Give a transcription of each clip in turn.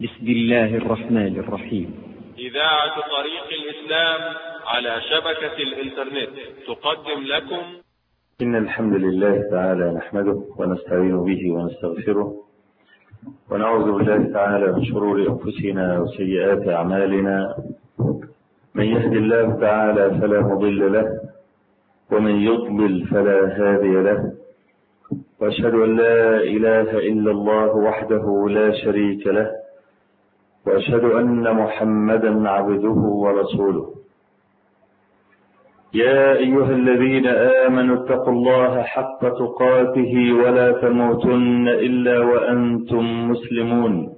بسم الله الرحمن الرحيم إذاعة طريق الإسلام على شبكة الإنترنت تقدم لكم إن الحمد لله تعالى نحمده ونستعين به ونستغفره ونعوذ بالله تعالى من شرور أنفسنا وسيئات أعمالنا من يهد الله تعالى فلا مضل له ومن يضلل فلا هادي له وأشهد أن لا إله إلا الله وحده لا شريك له وأشهد أن محمدا عبده ورسوله يا أيها الذين آمنوا اتقوا الله حق تقاته ولا تموتن إلا وأنتم مسلمون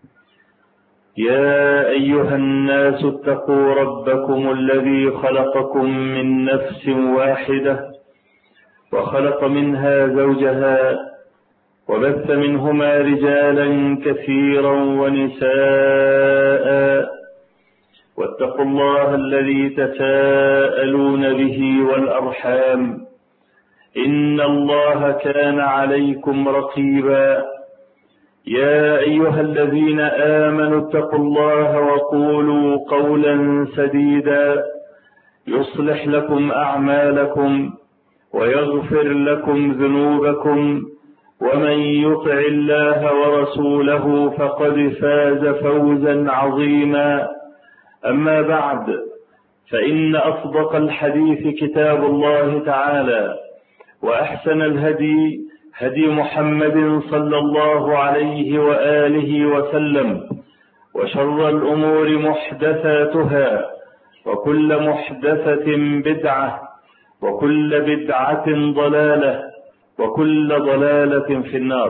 يا أيها الناس اتقوا ربكم الذي خلقكم من نفس واحدة وخلق منها زوجها وبث منهما رجالا كثيرا ونساء واتقوا الله الذي تساءلون به والأرحام إن الله كان عليكم رقيبا يا أيها الذين آمنوا اتقوا الله وقولوا قولا سديدا يصلح لكم أعمالكم ويغفر لكم ذنوبكم ومن يطع الله ورسوله فقد فاز فوزا عظيما أما بعد فإن أصدق الحديث كتاب الله تعالى وأحسن الهدي هدي محمد صلى الله عليه وآله وسلم وشر الأمور محدثاتها وكل محدثة بدعة وكل بدعة ضلالة وكل ضلالة في النار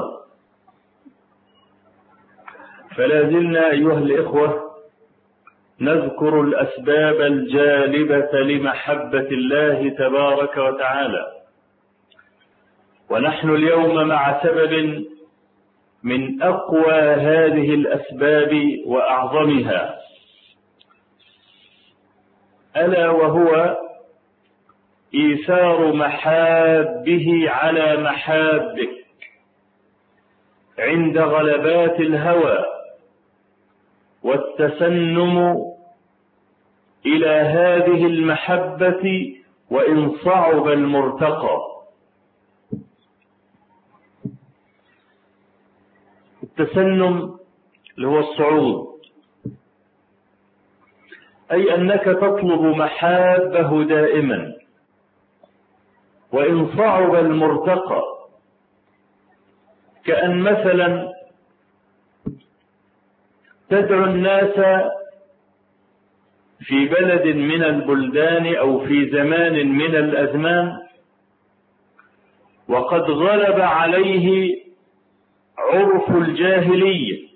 فلا زلنا أيها الإخوة نذكر الأسباب الجالبة لمحبة الله تبارك وتعالى ونحن اليوم مع سبب من أقوى هذه الأسباب وأعظمها ألا وهو إيثار محابه على محابك عند غلبات الهوى والتسنم إلى هذه المحبة وإن صعب المرتقى التسنم اللي هو الصعود أي أنك تطلب محابه دائما وإن صعب المرتقى كأن مثلا تدعو الناس في بلد من البلدان أو في زمان من الأزمان وقد غلب عليه عرف الجاهلية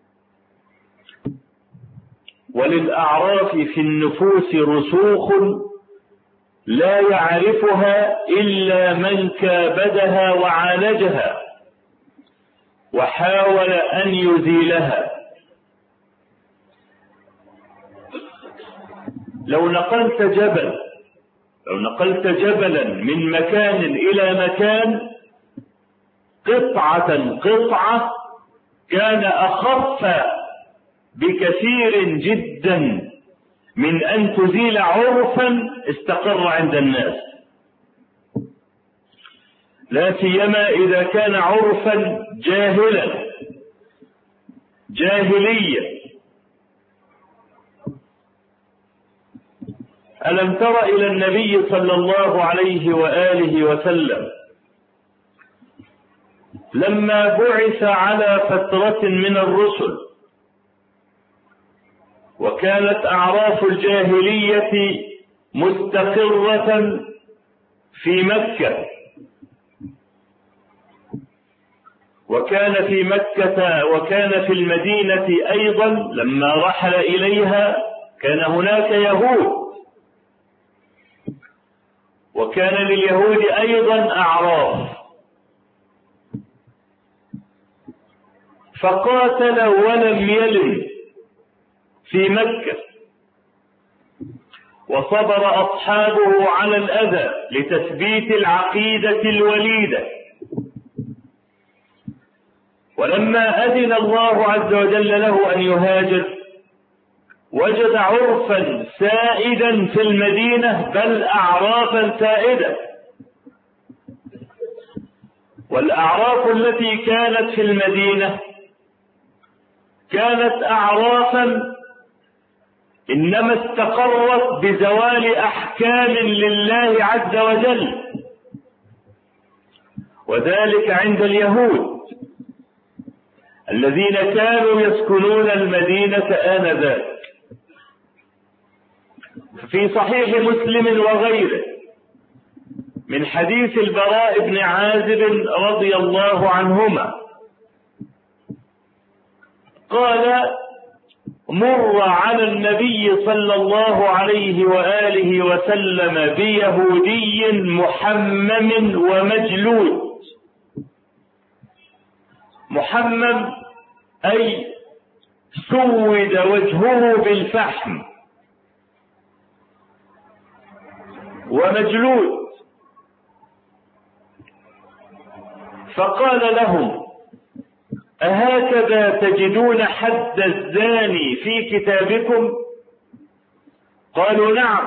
وللأعراف في النفوس رسوخ لا يعرفها إلا من كابدها وعالجها وحاول أن يزيلها لو نقلت جبل لو نقلت جبلا من مكان إلى مكان قطعة قطعة كان أخف بكثير جدا من أن تزيل عرفا استقر عند الناس لا سيما إذا كان عرفا جاهلا جاهليا ألم تر إلى النبي صلى الله عليه وآله وسلم لما بعث على فترة من الرسل وكانت أعراف الجاهلية مستقرة في مكة وكان في مكة وكان في المدينة أيضا لما رحل إليها كان هناك يهود وكان لليهود أيضا أعراف فقاتل ولم يلم في مكة وصبر أصحابه على الأذى لتثبيت العقيدة الوليدة ولما أذن الله عز وجل له أن يهاجر وجد عرفا سائدا في المدينة بل أعرافا سائدة والأعراف التي كانت في المدينة كانت أعرافا إنما استقرت بزوال أحكام لله عز وجل وذلك عند اليهود الذين كانوا يسكنون المدينة آنذاك في صحيح مسلم وغيره من حديث البراء بن عازب رضي الله عنهما قال مر على النبي صلى الله عليه وآله وسلم بيهودي محمم ومجلود محمم أي سود وجهه بالفحم ومجلود فقال لهم أهكذا تجدون حد الزاني في كتابكم قالوا نعم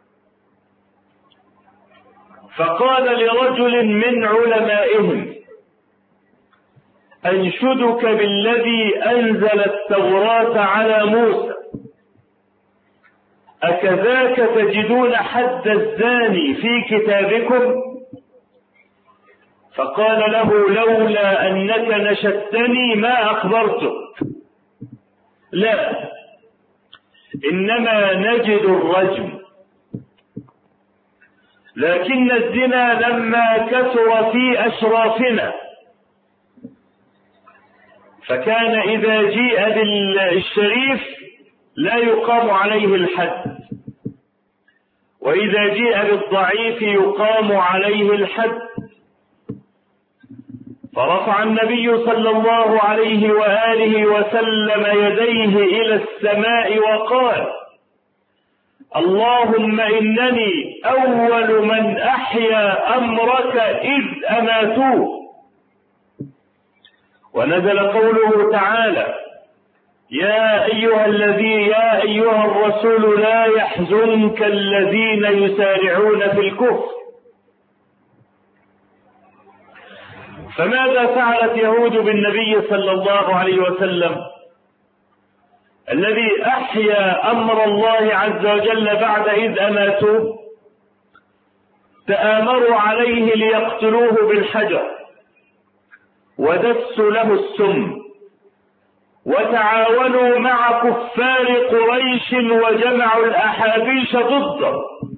فقال لرجل من علمائهم أنشدك بالذي أنزل التوراة على موسى أكذاك تجدون حد الزاني في كتابكم فقال له لولا أنك نشدتني ما أخبرتك لا إنما نجد الرجم لكن الزنا لما كثر في أشرافنا فكان إذا جيء بالشريف لا يقام عليه الحد وإذا جيء بالضعيف يقام عليه الحد فرفع النبي صلى الله عليه وآله وسلم يديه إلى السماء وقال اللهم إنني أول من أحيا أمرك إذ أماتوه ونزل قوله تعالى يا أيها الذي يا أيها الرسول لا يحزنك الذين يسارعون في الكفر فماذا فعلت يهود بالنبي صلى الله عليه وسلم الذي أحيا أمر الله عز وجل بعد إذ أماتوه تآمروا عليه ليقتلوه بالحجر ودسوا له السم وتعاونوا مع كفار قريش وجمعوا الأحابيش ضده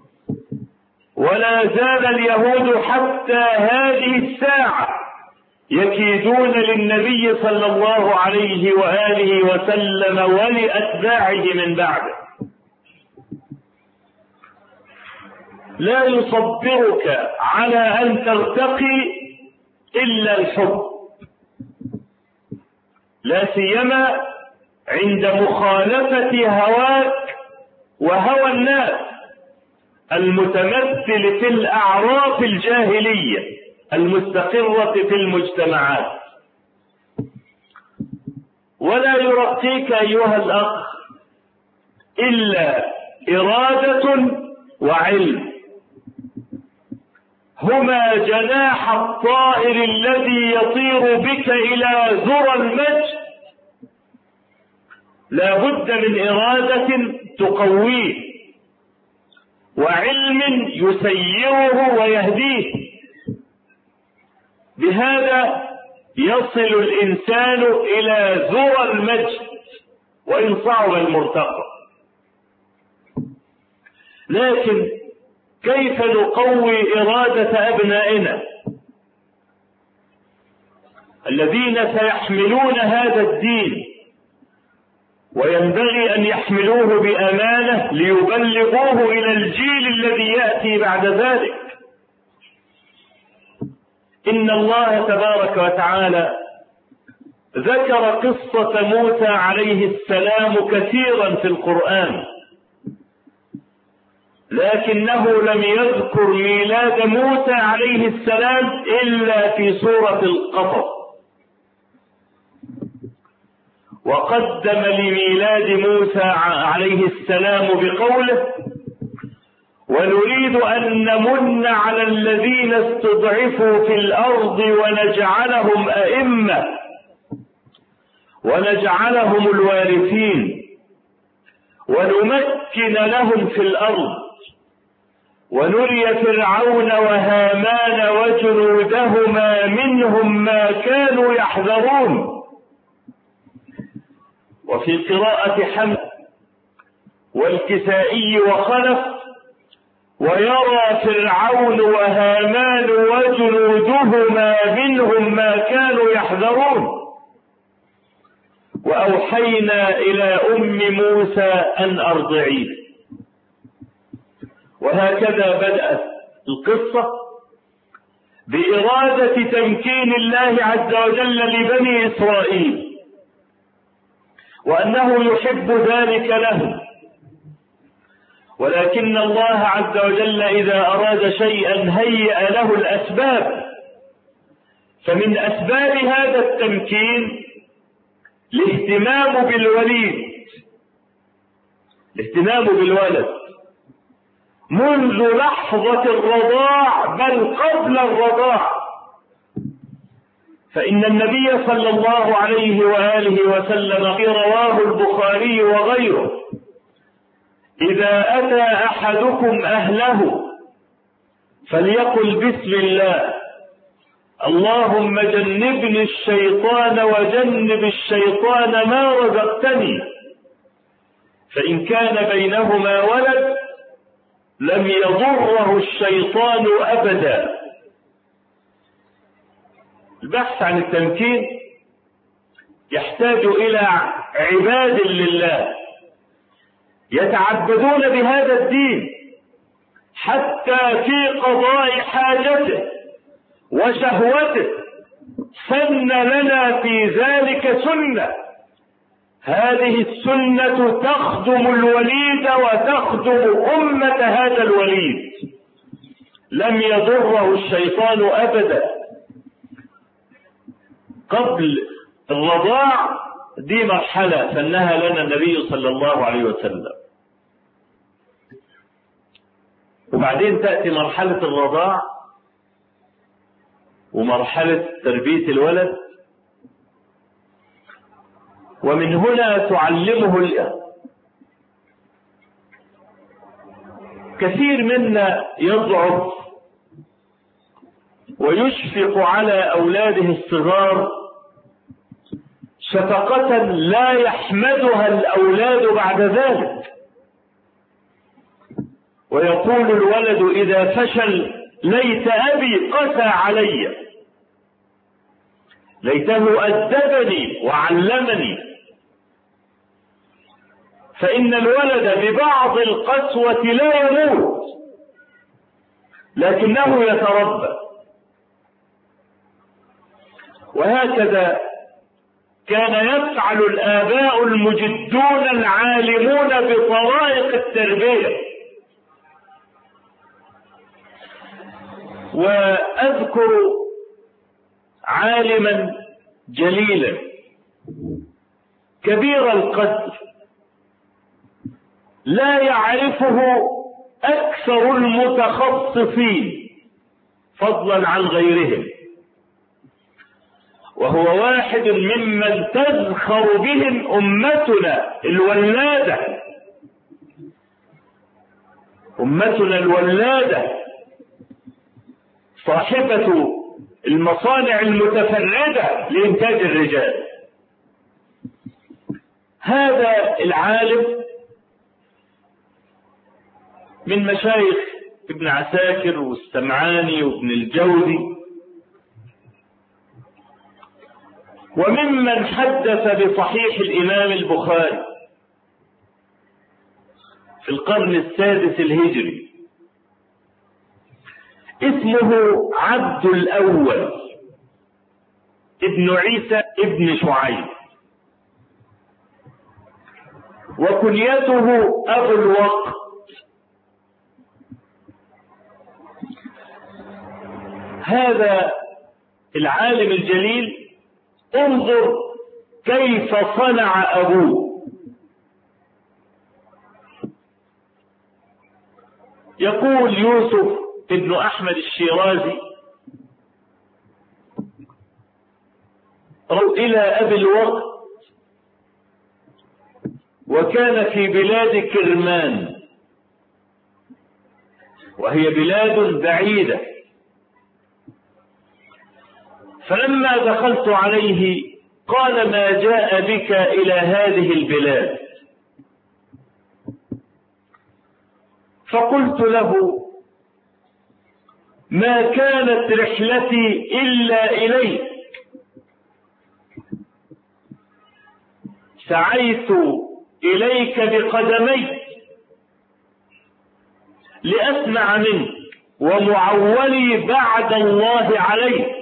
ولا زال اليهود حتى هذه الساعة يكيدون للنبي صلى الله عليه وآله وسلم ولأتباعه من بعده لا يصبرك على أن ترتقي إلا الحب لا سيما عند مخالفة هواك وهوى الناس المتمثل في الأعراف الجاهلية المستقرة في المجتمعات ولا يرقيك أيها الأخ إلا إرادة وعلم هما جناح الطائر الذي يطير بك إلى ذرى المجد لا بد من إرادة تقويه وعلم يسيره ويهديه بهذا يصل الإنسان إلى ذرى المجد وإن صعب المرتقى لكن كيف نقوي إرادة أبنائنا الذين سيحملون هذا الدين وينبغي أن يحملوه بأمانة ليبلغوه إلى الجيل الذي يأتي بعد ذلك إن الله تبارك وتعالى ذكر قصة موسى عليه السلام كثيرا في القرآن لكنه لم يذكر ميلاد موسى عليه السلام إلا في سورة القصص وقدم لميلاد موسى عليه السلام بقوله ونريد أن نمن على الذين استضعفوا في الأرض ونجعلهم أئمة ونجعلهم الوارثين ونمكن لهم في الأرض ونري فرعون وهامان وجنودهما منهم ما كانوا يحذرون وفي قراءة حمد والكسائي وخلف ويرى فرعون وهامان وجنودهما منهم ما كانوا يحذرون وأوحينا إلى أم موسى أن أرضعيه وهكذا بدأت القصة بإرادة تمكين الله عز وجل لبني إسرائيل وأنه يحب ذلك لهم ولكن الله عز وجل إذا أراد شيئا هيأ له الأسباب فمن أسباب هذا التمكين الاهتمام بالوليد الاهتمام بالولد منذ لحظة الرضاع بل قبل الرضاع فإن النبي صلى الله عليه وآله وسلم في رواه البخاري وغيره إذا أتى أحدكم أهله فليقل بسم الله اللهم جنبني الشيطان وجنب الشيطان ما رزقتني فإن كان بينهما ولد لم يضره الشيطان أبدا البحث عن التمكين يحتاج إلى عباد لله يتعبدون بهذا الدين حتى في قضاء حاجته وشهوته سن لنا في ذلك سنة هذه السنة تخدم الوليد وتخدم أمة هذا الوليد لم يضره الشيطان أبدا قبل الرضاع دي مرحلة سنها لنا النبي صلى الله عليه وسلم وبعدين تأتي مرحلة الرضاع ومرحلة تربية الولد ومن هنا تعلمه كثير منا يضعف ويشفق على أولاده الصغار شفقة لا يحمدها الأولاد بعد ذلك ويقول الولد إذا فشل ليت أبي قسى علي ليته أدبني وعلمني فإن الولد ببعض القسوة لا يموت لكنه يتربى وهكذا كان يفعل الآباء المجدون العالمون بطرائق التربية وأذكر عالما جليلا كبير القدر لا يعرفه أكثر المتخصصين فضلا عن غيرهم وهو واحد ممن تزخر بهم أمتنا الولادة أمتنا الولادة صاحبة المصانع المتفردة لإنتاج الرجال هذا العالم من مشايخ ابن عساكر والسمعاني وابن الجوزي وممن حدث بصحيح الإمام البخاري في القرن السادس الهجري اسمه عبد الأول ابن عيسى ابن شعيب وكنيته أبو الوقت هذا العالم الجليل انظر كيف صنع أبوه يقول يوسف ابن أحمد الشيرازي أو إلى أبي الوقت وكان في بلاد كرمان وهي بلاد بعيدة فلما دخلت عليه قال ما جاء بك إلى هذه البلاد فقلت له ما كانت رحلتي إلا إليك سعيت إليك بقدمي لأسمع منك ومعولي بعد الله عليك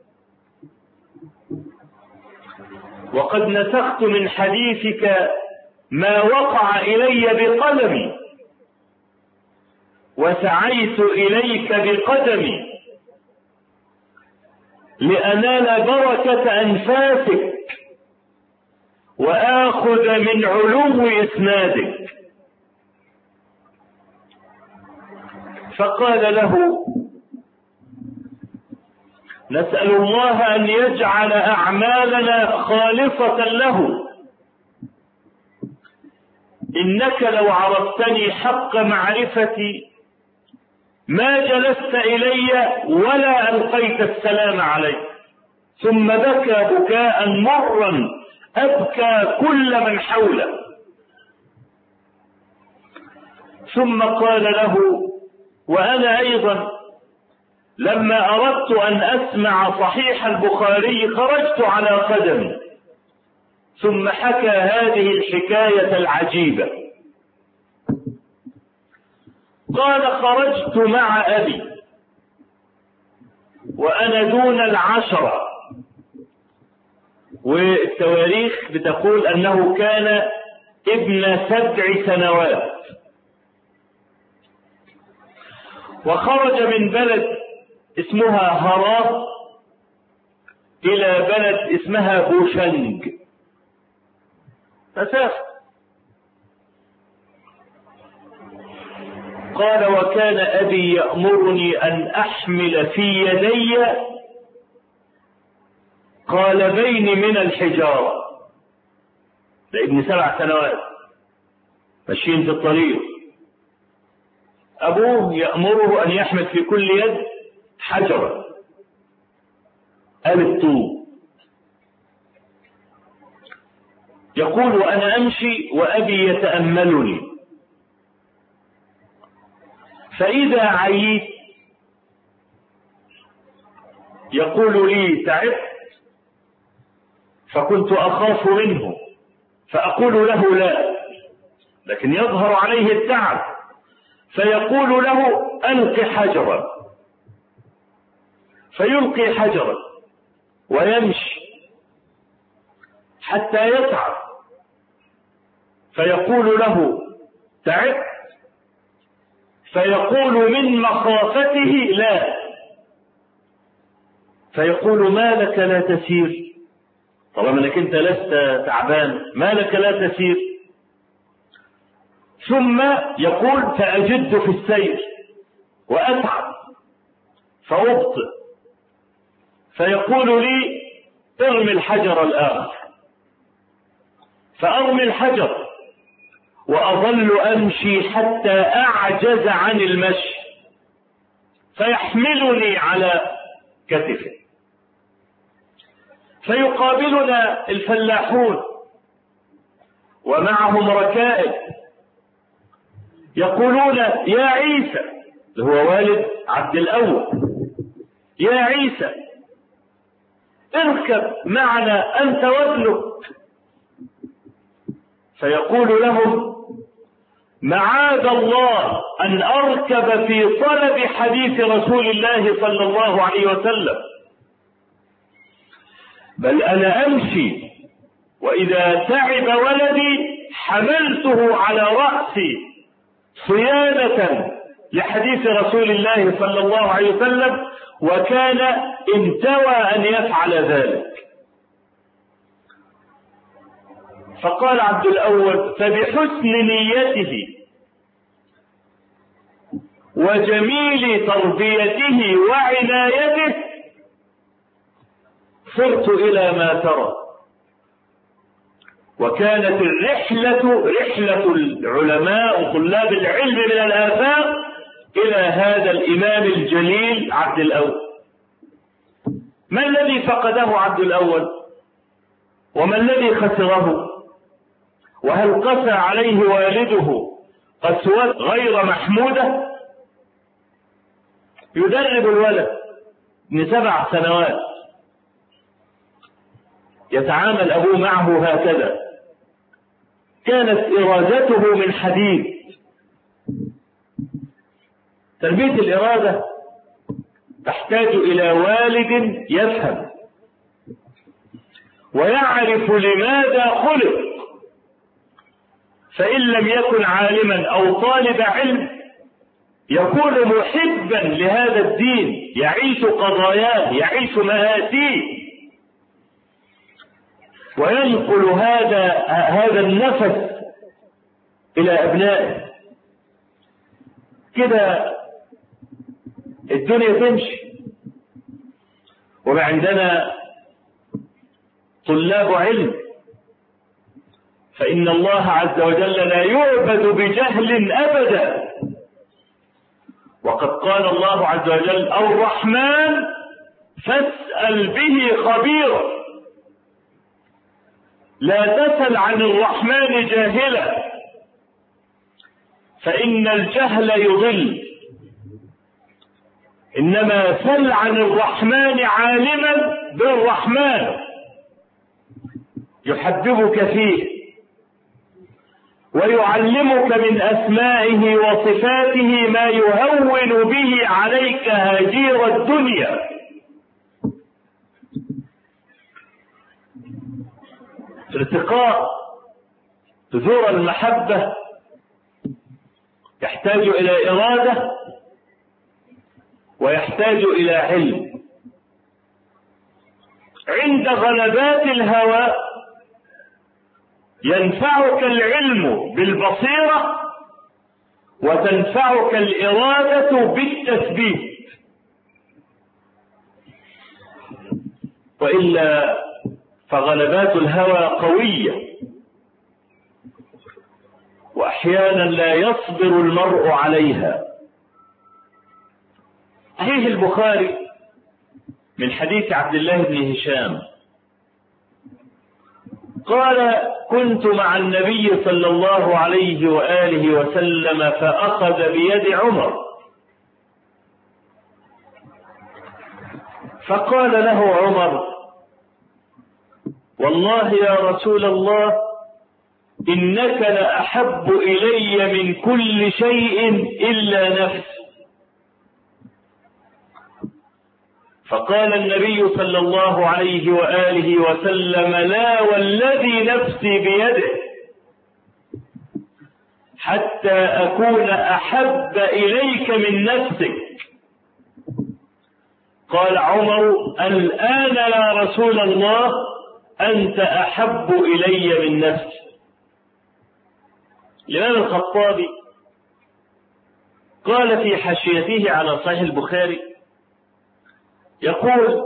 وقد نسخت من حديثك ما وقع إلي بقلمي وسعيت إليك بقدمي لأنال بركة أنفاسك وآخذ من علو إسنادك فقال له نسأل الله أن يجعل أعمالنا خالصة له إنك لو عرفتني حق معرفتي ما جلست إلي ولا ألقيت السلام علي ثم بكى بكاء مرا أبكى كل من حوله ثم قال له وأنا أيضا لما أردت أن أسمع صحيح البخاري خرجت على قدمي ثم حكى هذه الحكاية العجيبة قال خرجت مع أبي وأنا دون العشرة والتواريخ بتقول أنه كان ابن سبع سنوات وخرج من بلد اسمها هرات إلى بلد اسمها بوشنج فسافر قال وكان أبي يأمرني أن أحمل في يدي قالبين من الحجارة لابن سبع سنوات ماشيين في الطريق أبوه يأمره أن يحمل في كل يد حجرا قال الطوب يقول وأنا أمشي وأبي يتأملني فإذا عييت يقول لي تعبت فكنت أخاف منه فأقول له لا لكن يظهر عليه التعب فيقول له ألق حجرا فيلقي حجرا ويمشي حتى يتعب فيقول له تعبت فيقول من مخافته لا فيقول ما لك لا تسير طالما انك انت لست تعبان ما لك لا تسير ثم يقول فأجد في السير وأتعب فأبطئ فيقول لي ارمي الحجر الآخر فأرمي الحجر وأظل أمشي حتى أعجز عن المشي فيحملني على كتفه فيقابلنا الفلاحون ومعهم ركائب يقولون يا عيسى اللي هو والد عبد الأول يا عيسى اركب معنا أنت وابنك فيقول لهم معاذ الله أن أركب في طلب حديث رسول الله صلى الله عليه وسلم بل أنا أمشي وإذا تعب ولدي حملته على رأسي صيانة لحديث رسول الله صلى الله عليه وسلم وكان انتوى أن يفعل ذلك فقال عبد الأول فبحسن نيته وجميل تربيته وعنايته صرت إلى ما ترى وكانت الرحلة رحلة العلماء وطلاب العلم من الآفاق إلى هذا الإمام الجليل عبد الأول ما الذي فقده عبد الأول وما الذي خسره وهل قسى عليه والده قسوة غير محمودة يدرب الولد من سبع سنوات يتعامل أبوه معه هكذا كانت إرادته من حديد تربية الإرادة تحتاج إلى والد يفهم ويعرف لماذا خلق فإن لم يكن عالما أو طالب علم يكون محبا لهذا الدين يعيش قضاياه يعيش مآتيه وينقل هذا هذا النفس إلى أبنائه كده الدنيا تمشي وعندنا طلاب علم فإن الله عز وجل لا يعبد بجهل أبدا وقد قال الله عز وجل الرحمن فاسأل به خبيرا لا تسل عن الرحمن جاهلا فإن الجهل يضل إنما سل عن الرحمن عالما بالرحمن يحببك فيه ويعلمك من أسمائه وصفاته ما يهون به عليك هجير الدنيا ارتقاء جذور المحبة يحتاج إلى إرادة ويحتاج إلى علم عند غلبات الهوى ينفعك العلم بالبصيرة وتنفعك الإرادة بالتثبيت وإلا فغلبات الهوى قوية وأحيانا لا يصبر المرء عليها صحيح البخاري من حديث عبد الله بن هشام قال كنت مع النبي صلى الله عليه وآله وسلم فأخذ بيد عمر فقال له عمر والله يا رسول الله إنك لأحب إلي من كل شيء إلا نفسي فقال النبي صلى الله عليه وآله وسلم لا والذي نفسي بيده حتى أكون أحب إليك من نفسك قال عمر الآن يا رسول الله أنت أحب إلي من نفسي الإمام الخطابي قال في حاشيته على صحيح البخاري يقول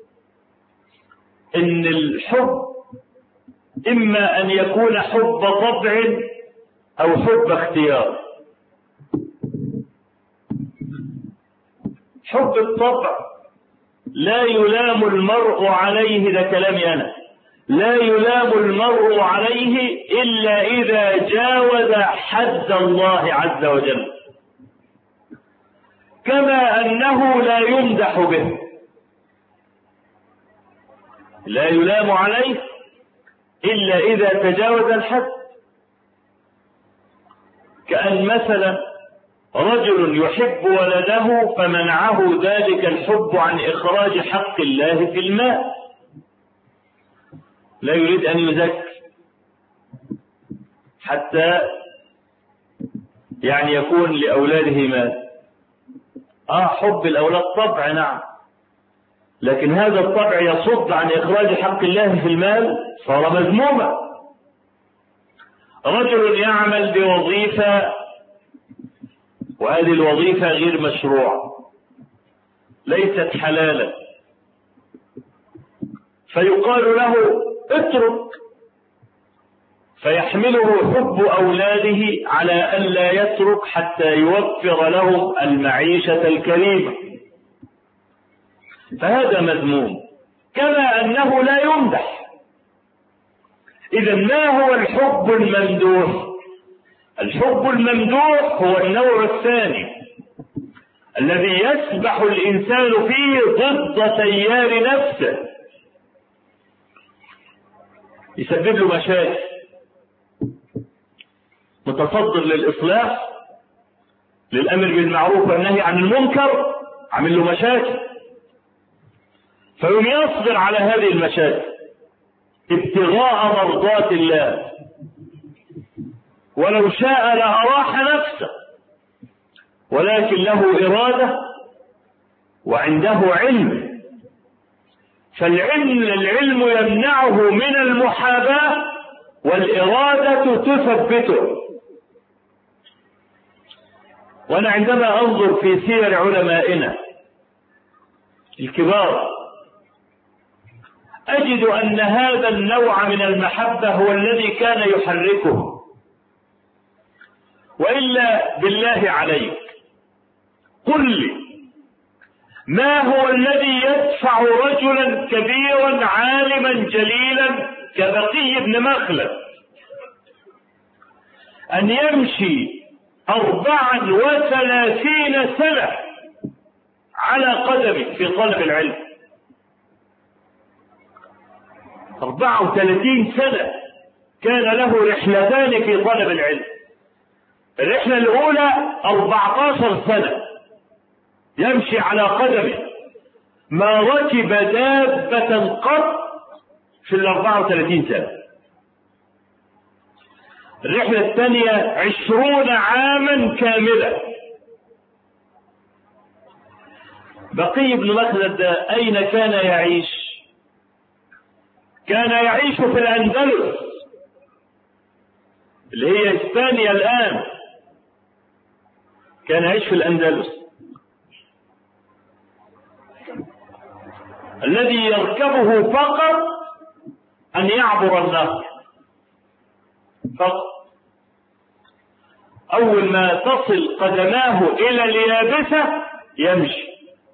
ان الحب اما ان يكون حب طبع او حب اختيار حب الطبع لا يلام المرء عليه ده كلامي انا لا يلام المرء عليه الا اذا جاوز حد الله عز وجل كما انه لا يمدح به لا يلام عليه إلا إذا تجاوز الحد كأن مثلا رجل يحب ولده فمنعه ذلك الحب عن إخراج حق الله في الماء لا يريد أن يزكي حتى يعني يكون لأولاده مال آه حب الأولاد طبع نعم لكن هذا الطبع يصد عن إخراج حق الله في المال صار مذموما رجل يعمل بوظيفة وهذه الوظيفة غير مشروعة ليست حلالا فيقال له اترك فيحمله حب أولاده على ألا يترك حتى يوفر لهم المعيشة الكريمة فهذا مذموم كما أنه لا يمدح إذا ما هو الحب الممدوح الحب الممدوح هو النوع الثاني الذي يسبح الإنسان فيه ضد تيار نفسه يسبب له مشاكل متصدر للإصلاح للأمر بالمعروف والنهي عن المنكر عامل له مشاكل فيوم يصبر على هذه المشاكل ابتغاء مرضات الله ولو شاء لأراح نفسه ولكن له إرادة وعنده علم فالعلم العلم يمنعه من المحاباة والإرادة تثبته وأنا عندما أنظر في سير علمائنا الكبار أجد أن هذا النوع من المحبة هو الذي كان يحركه وإلا بالله عليك قل لي ما هو الذي يدفع رجلا كبيرا عالما جليلا كبقي بن مخلد أن يمشي أربعا وثلاثين سنة على قدمه في طلب العلم أربعة وثلاثين سنة كان له رحلتان في طلب العلم الرحلة الأولى أربعتاشر سنة يمشي على قدمه ما ركب دابة قط في الأربعة وثلاثين سنة الرحلة الثانية عشرون عاما كاملة بقي بن مخلد أين كان يعيش كان يعيش في الأندلس اللي هي إسبانيا الآن كان يعيش في الأندلس الذي يركبه فقط أن يعبر النهر فقط أول ما تصل قدماه إلى اليابسة يمشي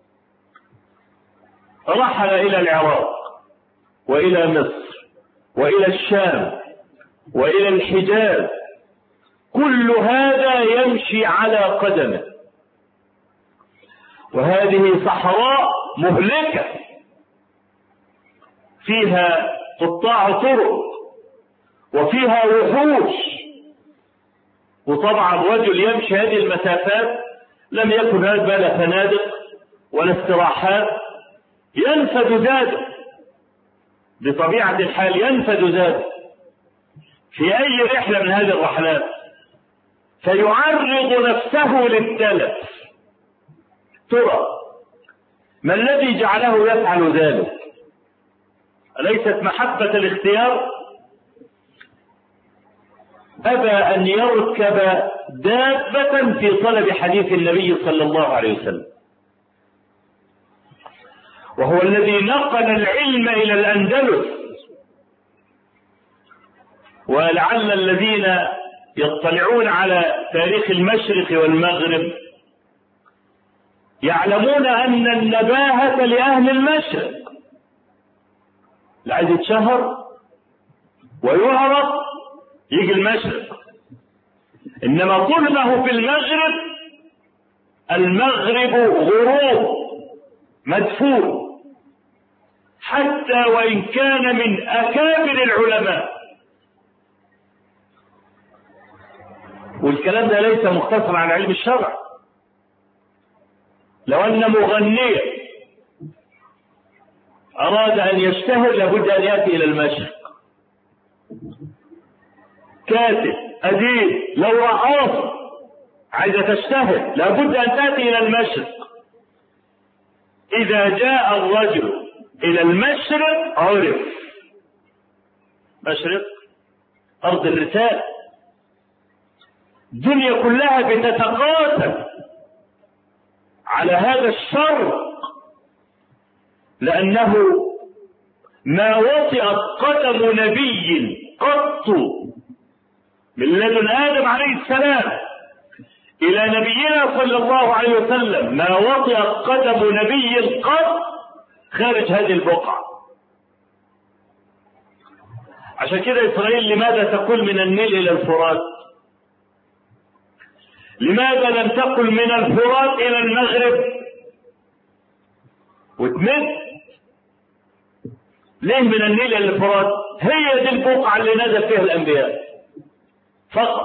رحل إلى العراق وإلى مصر وإلى الشام وإلى الحجاز كل هذا يمشي على قدمه وهذه صحراء مهلكة فيها قطاع طرق وفيها وحوش وطبعا الرجل يمشي هذه المسافات لم يكن هناك بلا فنادق ولا استراحات ينفد زاده بطبيعة الحال ينفد زاده في أي رحلة من هذه الرحلات فيعرض نفسه للتلف ترى ما الذي جعله يفعل ذلك أليست محبة الاختيار أبى أن يركب دابة في طلب حديث النبي صلى الله عليه وسلم وهو الذي نقل العلم إلى الأندلس ولعل الذين يطلعون على تاريخ المشرق والمغرب يعلمون أن النباهة لأهل المشرق اللي عايز يتشهر ويعرف يجي المشرق إنما طلبه في المغرب المغرب غروب مدفون حتى وإن كان من أكابر العلماء والكلام ده ليس مختصرا على علم الشرع لو أن مغنيا أراد أن يشتهر لابد أن يأتي إلى المشرق كاتب أديب لو رقاصة عايزة تشتهر لابد أن تأتي إلى المشرق إذا جاء الرجل إلى المشرق عرف مشرق أرض الرسالة الدنيا كلها بتتقاتل على هذا الشر لأنه ما وطئت قدم نبي قط من لدن آدم عليه السلام إلى نبينا صلى الله عليه وسلم ما وطئت قدم نبي قط خارج هذه البقعة عشان كده إسرائيل لماذا تقول من النيل إلى الفرات لماذا لم تقل من الفرات إلى المغرب وتمد ليه من النيل إلى الفرات هي دي البقعة اللي نزل فيها الأنبياء فقط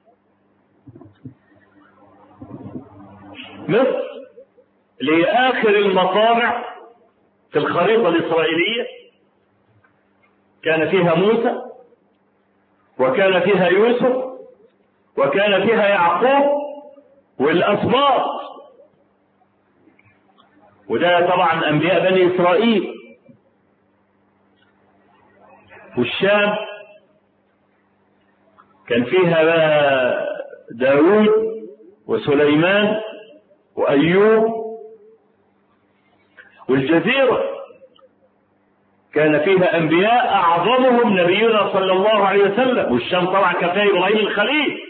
مصر لآخر المطامع في الخريطة الإسرائيلية كان فيها موسى وكان فيها يوسف وكان فيها يعقوب والأسباط وده طبعا أنبياء بني إسرائيل والشام كان فيها بقى داود وسليمان وأيوب والجزيرة كان فيها أنبياء أعظمهم نبينا صلى الله عليه وسلم والشام طبعا كان فيها إبراهيم الخليل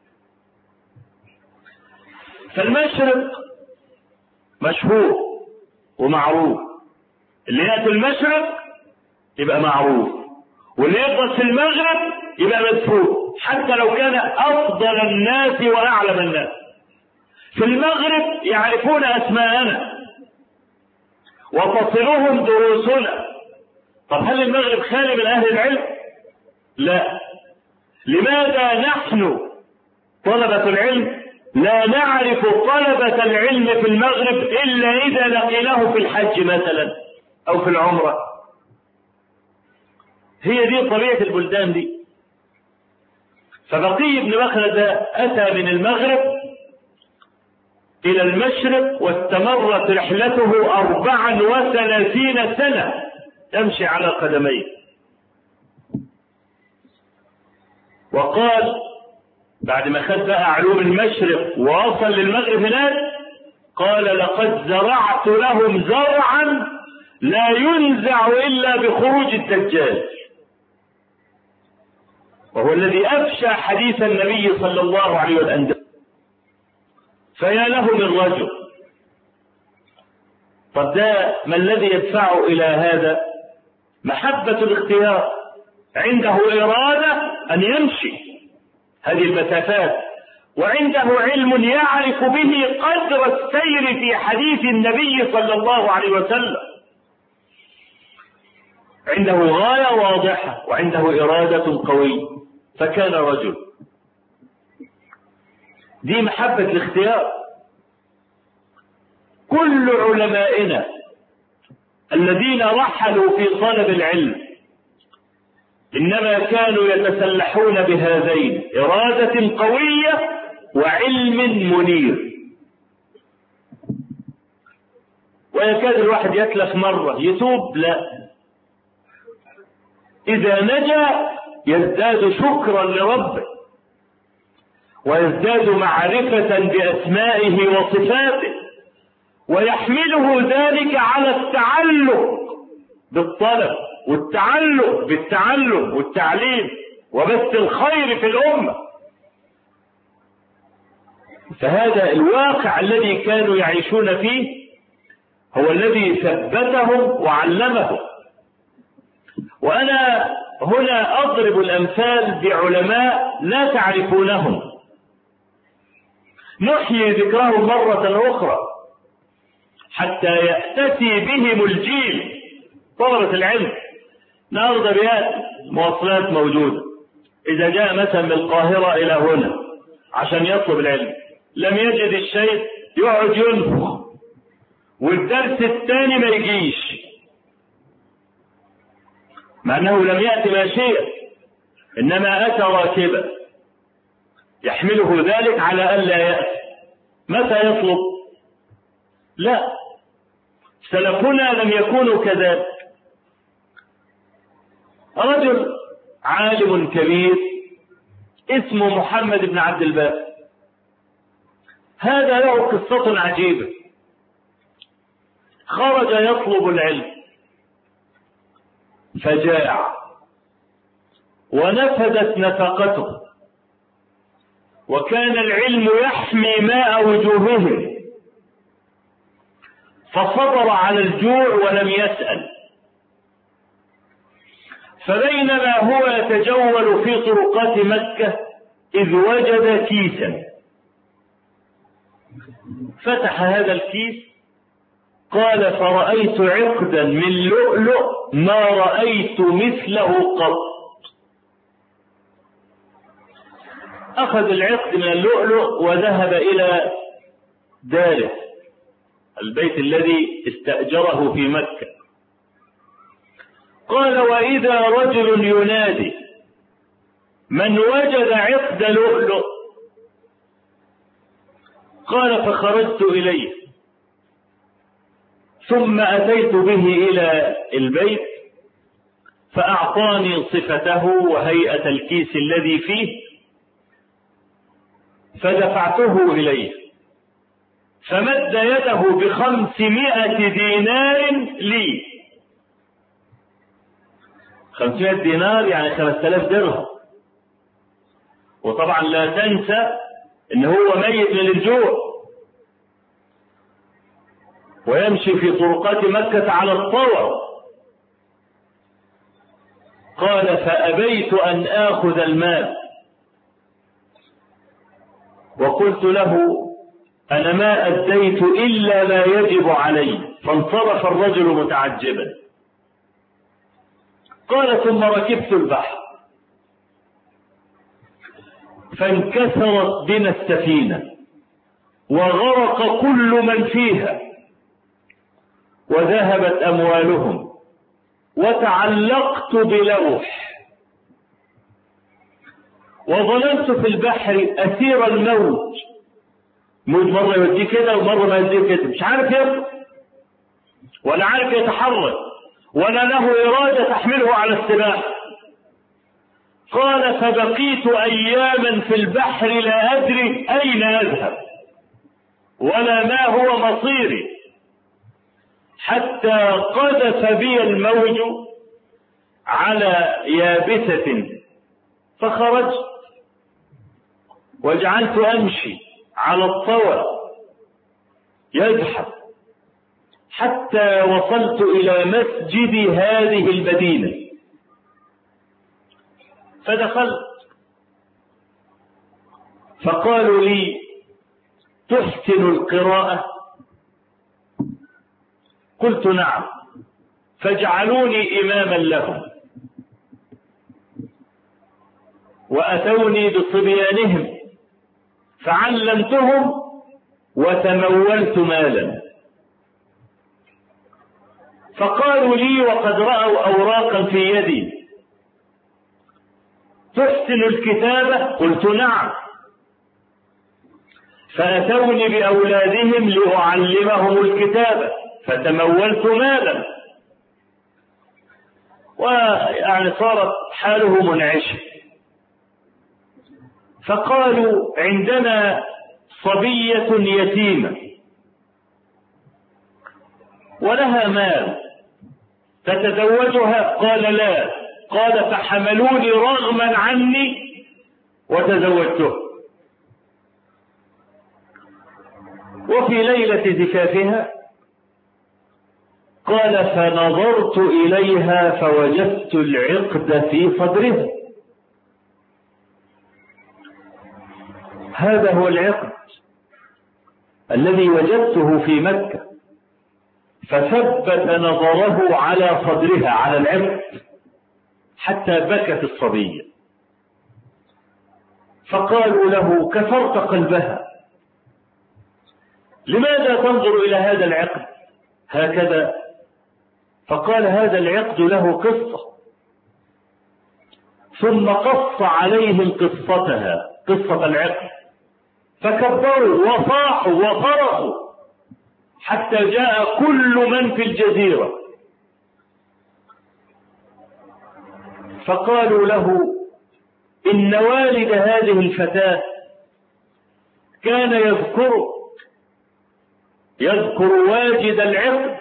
فالمشرق مشهور ومعروف اللي يأتي المشرق يبقى معروف واللي يفضل في المغرب يبقى مدفون حتى لو كان أفضل الناس وأعلم الناس في المغرب يعرفون أسماءنا وتصلهم دروسنا طب هل المغرب خالي من أهل العلم؟ لا لماذا نحن طلبة العلم لا نعرف طلبة العلم في المغرب إلا إذا لقيناه في الحج مثلا أو في العمرة هي دي طبيعة البلدان دي فبقي بن مخلد أتى من المغرب إلى المشرق واستمرت رحلته أربعا وثلاثين سنة يمشي على قدميه وقال بعد ما خد بقى علوم المشرق ووصل للمغرب هناك قال لقد زرعت لهم زرعا لا ينزع إلا بخروج الدجال وهو الذي أفشى حديث النبي صلى الله عليه وسلم فيا له من رجل طب ده ما الذي يدفعه إلى هذا محبة الاختيار عنده إرادة أن يمشي هذه المسافات وعنده علم يعرف به قدر السير في حديث النبي صلى الله عليه وسلم عنده غاية واضحة وعنده إرادة قوية فكان رجل دي محبة الاختيار كل علمائنا الذين رحلوا في طلب العلم إنما كانوا يتسلحون بهذين إرادة قوية وعلم منير ويكاد الواحد يتلف مرة يتوب لا إذا نجا يزداد شكرا لربه ويزداد معرفة بأسمائه وصفاته ويحمله ذلك على التعلق بالطلب والتعلق بالتعلم والتعليم وبث الخير في الأمة فهذا الواقع الذي كانوا يعيشون فيه هو الذي ثبتهم وعلمهم وأنا هنا أضرب الأمثال بعلماء لا تعرفونهم نحيي ذكرهم مرة أخرى حتى يأتسي بهم الجيل طلبة العلم النهارده بيات مواصلات موجودة إذا جاء مثلا من القاهرة إلى هنا عشان يطلب العلم لم يجد الشيء يقعد ينفخ والدرس الثاني ما يجيش مع أنه لم يأتي ماشيا إنما أتى راكبا يحمله ذلك على ألا يأتي متى يطلب لا سلفنا لم يكونوا كذلك رجل عالم كبير اسمه محمد بن عبد الباقي هذا له قصة عجيبة خرج يطلب العلم فجاع ونفدت نفقته وكان العلم يحمي ماء وجوههم فصبر على الجوع ولم يسأل فبينما هو يتجول في طرقات مكة إذ وجد كيسا فتح هذا الكيس قال فرأيت عقدا من لؤلؤ ما رأيت مثله قط أخذ العقد من اللؤلؤ وذهب إلى داره البيت الذي استأجره في مكة قال وإذا رجل ينادي من وجد عقد لؤلؤ قال فخرجت إليه ثم أتيت به إلى البيت فأعطاني صفته وهيئة الكيس الذي فيه فدفعته إليه فمد يده بخمسمائة دينار لي خمسمائة دينار يعني خمسة آلاف درهم وطبعا لا تنسى ان هو ميت من الجوع ويمشي في طرقات مكة على الطور قال فأبيت أن آخذ المال وقلت له أنا ما أديت إلا ما يجب علي فانصرف الرجل متعجبا قال ثم ركبت البحر فانكسرت بنا السفينة وغرق كل من فيها وذهبت أموالهم وتعلقت بلوح وظللت في البحر أسير الموج موج مرة يوديه كده ومرة ما يوديه كده مش عارف يطلع ولا عارف يتحرك ولا له إرادة تحمله على السباحة قال فبقيت أياما في البحر لا أدري أين أذهب ولا ما هو مصيري حتى قذف بي الموج على يابسة فخرجت وجعلت أمشي على الطور يزحف حتى وصلت إلى مسجد هذه المدينة فدخلت فقالوا لي تحسن القراءة قلت نعم فاجعلوني إماما لهم وأتوني بصبيانهم فعلمتهم وتمولت مالا فقالوا لي وقد رأوا أوراقا في يدي تحسن الكتابة قلت نعم فأتوني بأولادهم لأعلمهم الكتابة فتمولت مالا ويعني صارت حاله منعشه فقالوا عندنا صبية يتيمة ولها مال تتزوجها قال لا قال فحملوني رغما عني وتزوجته وفي ليلة زفافها قال فنظرت إليها فوجدت العقد في صدرها هذا هو العقد الذي وجدته في مكة فثبت نظره على صدرها على العقد حتى بكت الصبية فقالوا له كفرت قلبها لماذا تنظر إلى هذا العقد هكذا فقال هذا العقد له قصة ثم قص عليهم قصتها قصة العقد فكبروا وصاحوا وصرخوا حتى جاء كل من في الجزيرة فقالوا له إن والد هذه الفتاة كان يذكر يذكر واجد العقد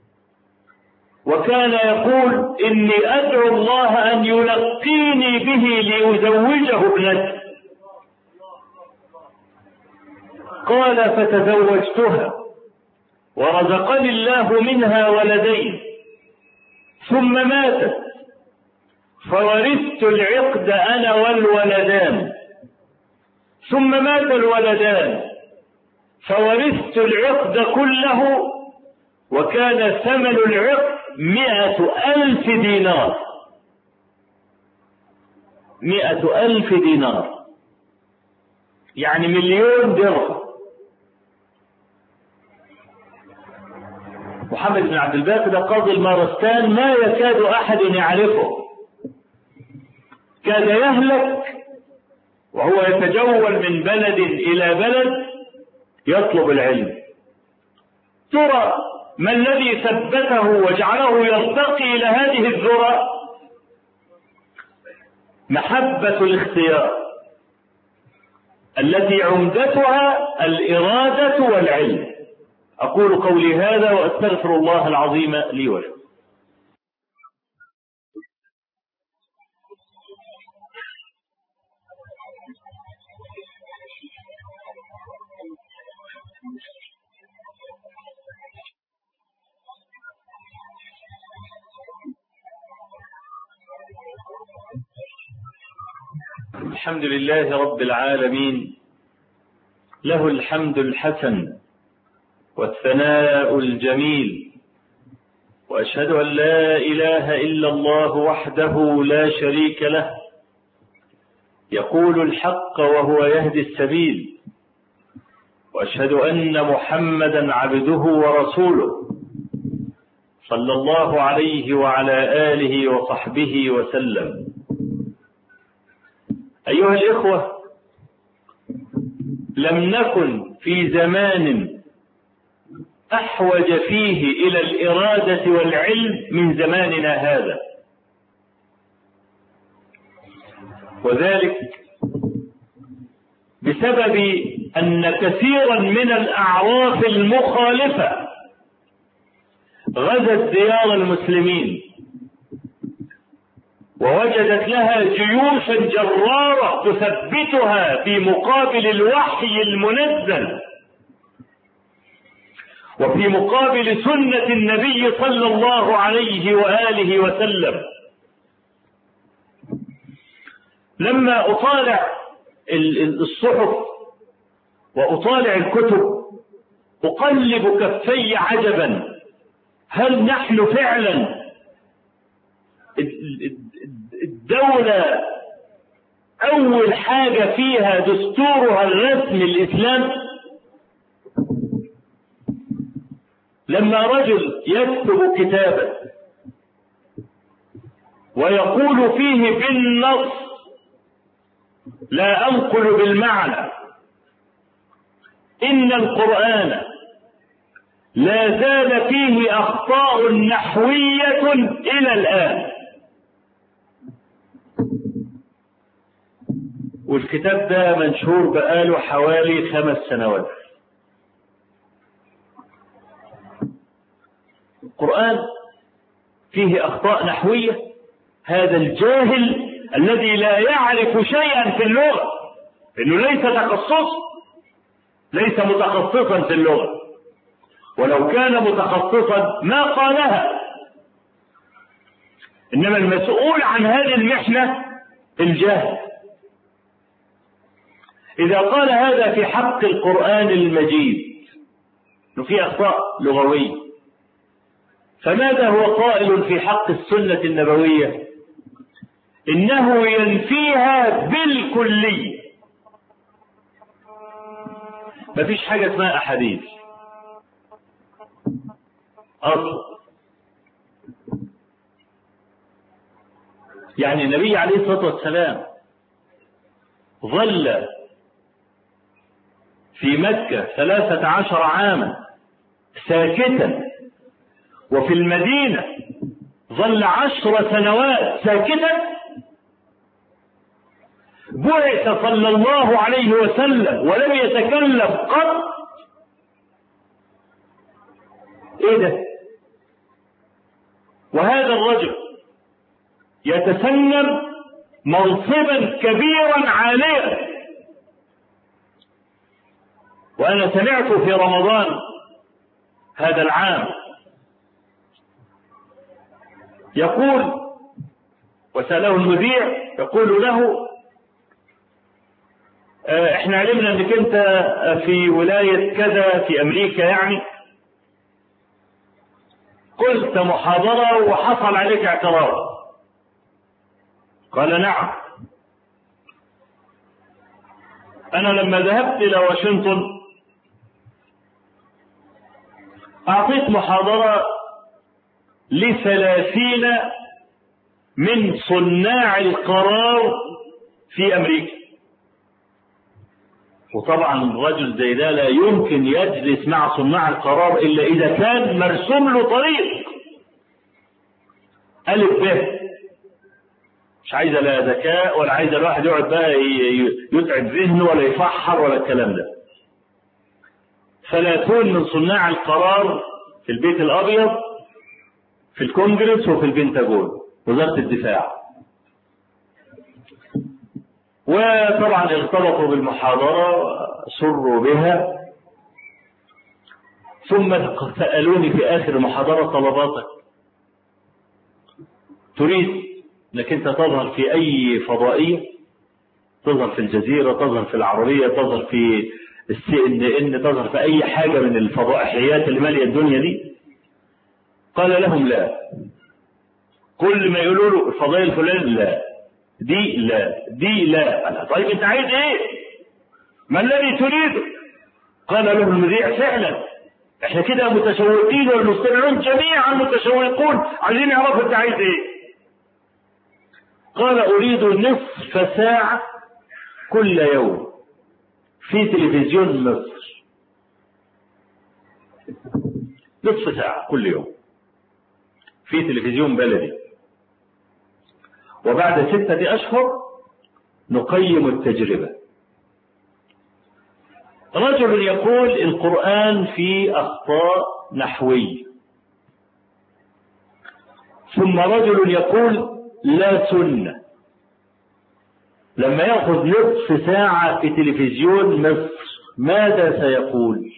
وكان يقول إني أدعو الله أن يلقيني به لأزوجه ابنتي قال فتزوجتها ورزقني الله منها ولدين ثم ماتت فورثت العقد أنا والولدان ثم مات الولدان فورثت العقد كله وكان ثمن العقد مئة ألف دينار مئة ألف دينار يعني مليون درهم محمد بن عبد الباقي ده قاضي المارستان ما يكاد أحد يعرفه كان يهلك وهو يتجول من بلد إلى بلد يطلب العلم ترى ما الذي ثبته وجعله يرتقي إلى هذه الذرى محبة الاختيار التي عمدتها الإرادة والعلم أقول قولي هذا وأستغفر الله العظيم لي ولكم الحمد لله رب العالمين له الحمد الحسن والثناء الجميل واشهد ان لا اله الا الله وحده لا شريك له يقول الحق وهو يهدي السبيل واشهد ان محمدا عبده ورسوله صلى الله عليه وعلى اله وصحبه وسلم أيها الإخوة لم نكن في زمان أحوج فيه إلى الإرادة والعلم من زماننا هذا وذلك بسبب أن كثيرا من الأعراف المخالفة غزت ديار المسلمين ووجدت لها جيوشا جرارة تثبتها في مقابل الوحي المنزل وفي مقابل سنة النبي صلى الله عليه وآله وسلم لما أطالع الصحف وأطالع الكتب أقلب كفي عجبا هل نحن فعلا الدولة أول حاجة فيها دستورها الرسمي الإسلام لما رجل يكتب كتابا ويقول فيه بالنص لا أنقل بالمعنى إن القرآن لا زال فيه أخطاء نحوية إلى الآن والكتاب ده منشور بقاله حوالي خمس سنوات القرآن فيه أخطاء نحوية هذا الجاهل الذي لا يعرف شيئا في اللغة إنه ليس تخصص ليس متخصصا في اللغة ولو كان متخصصا ما قالها إنما المسؤول عن هذه المحنة الجاهل إذا قال هذا في حق القرآن المجيد إنه فيه أخطاء لغوية فماذا هو قائل في حق السنة النبوية إنه ينفيها بالكلية مفيش حاجة اسمها أحاديث أصلا يعني النبي عليه الصلاة والسلام ظل في مكة ثلاثة عشر عاما ساكتا وفي المدينة ظل عشر سنوات ساكتا بعث صلى الله عليه وسلم ولم يتكلم قط ايه ده وهذا الرجل يتسنم منصبا كبيرا عاليا وانا سمعت في رمضان هذا العام يقول وسأله المذيع يقول له احنا علمنا انك انت في ولاية كذا في امريكا يعني قلت محاضرة وحصل عليك اعتراض قال نعم انا لما ذهبت الى واشنطن اعطيت محاضرة لثلاثين من صناع القرار في امريكا وطبعا رجل زي ده لا يمكن يجلس مع صناع القرار الا اذا كان مرسوم له طريق الف ب مش عايزه لا ذكاء ولا عايزه الواحد يقعد بقى يتعب ذهنه ولا يفحر ولا الكلام ده ثلاثون من صناع القرار في البيت الابيض في الكونجرس وفي البنتاجون وزاره الدفاع وطبعا ارتبطوا بالمحاضرة سروا بها ثم سألوني في آخر المحاضرة طلباتك تريد انك انت تظهر في اي فضائية تظهر في الجزيرة تظهر في العربية تظهر في السي ان ان تظهر في اي حاجة من الفضائحيات اللي مالية الدنيا دي قال لهم لا كل ما يقولوا له الفضائية الفلانية لا دي لا دي لا أنا طيب انت عايز ايه ما الذي تريده قال له المذيع فعلا احنا كده متشوقين والمستمعون جميعا متشوقون عايزين يعرفوا انت عايز ايه قال اريد نصف ساعة كل يوم في تلفزيون مصر نصف ساعة كل يوم في تلفزيون بلدي وبعد ستة أشهر نقيم التجربة رجل يقول القرآن فيه أخطاء نحوية ثم رجل يقول لا سنة لما يأخذ نصف ساعة في تلفزيون مصر ماذا سيقول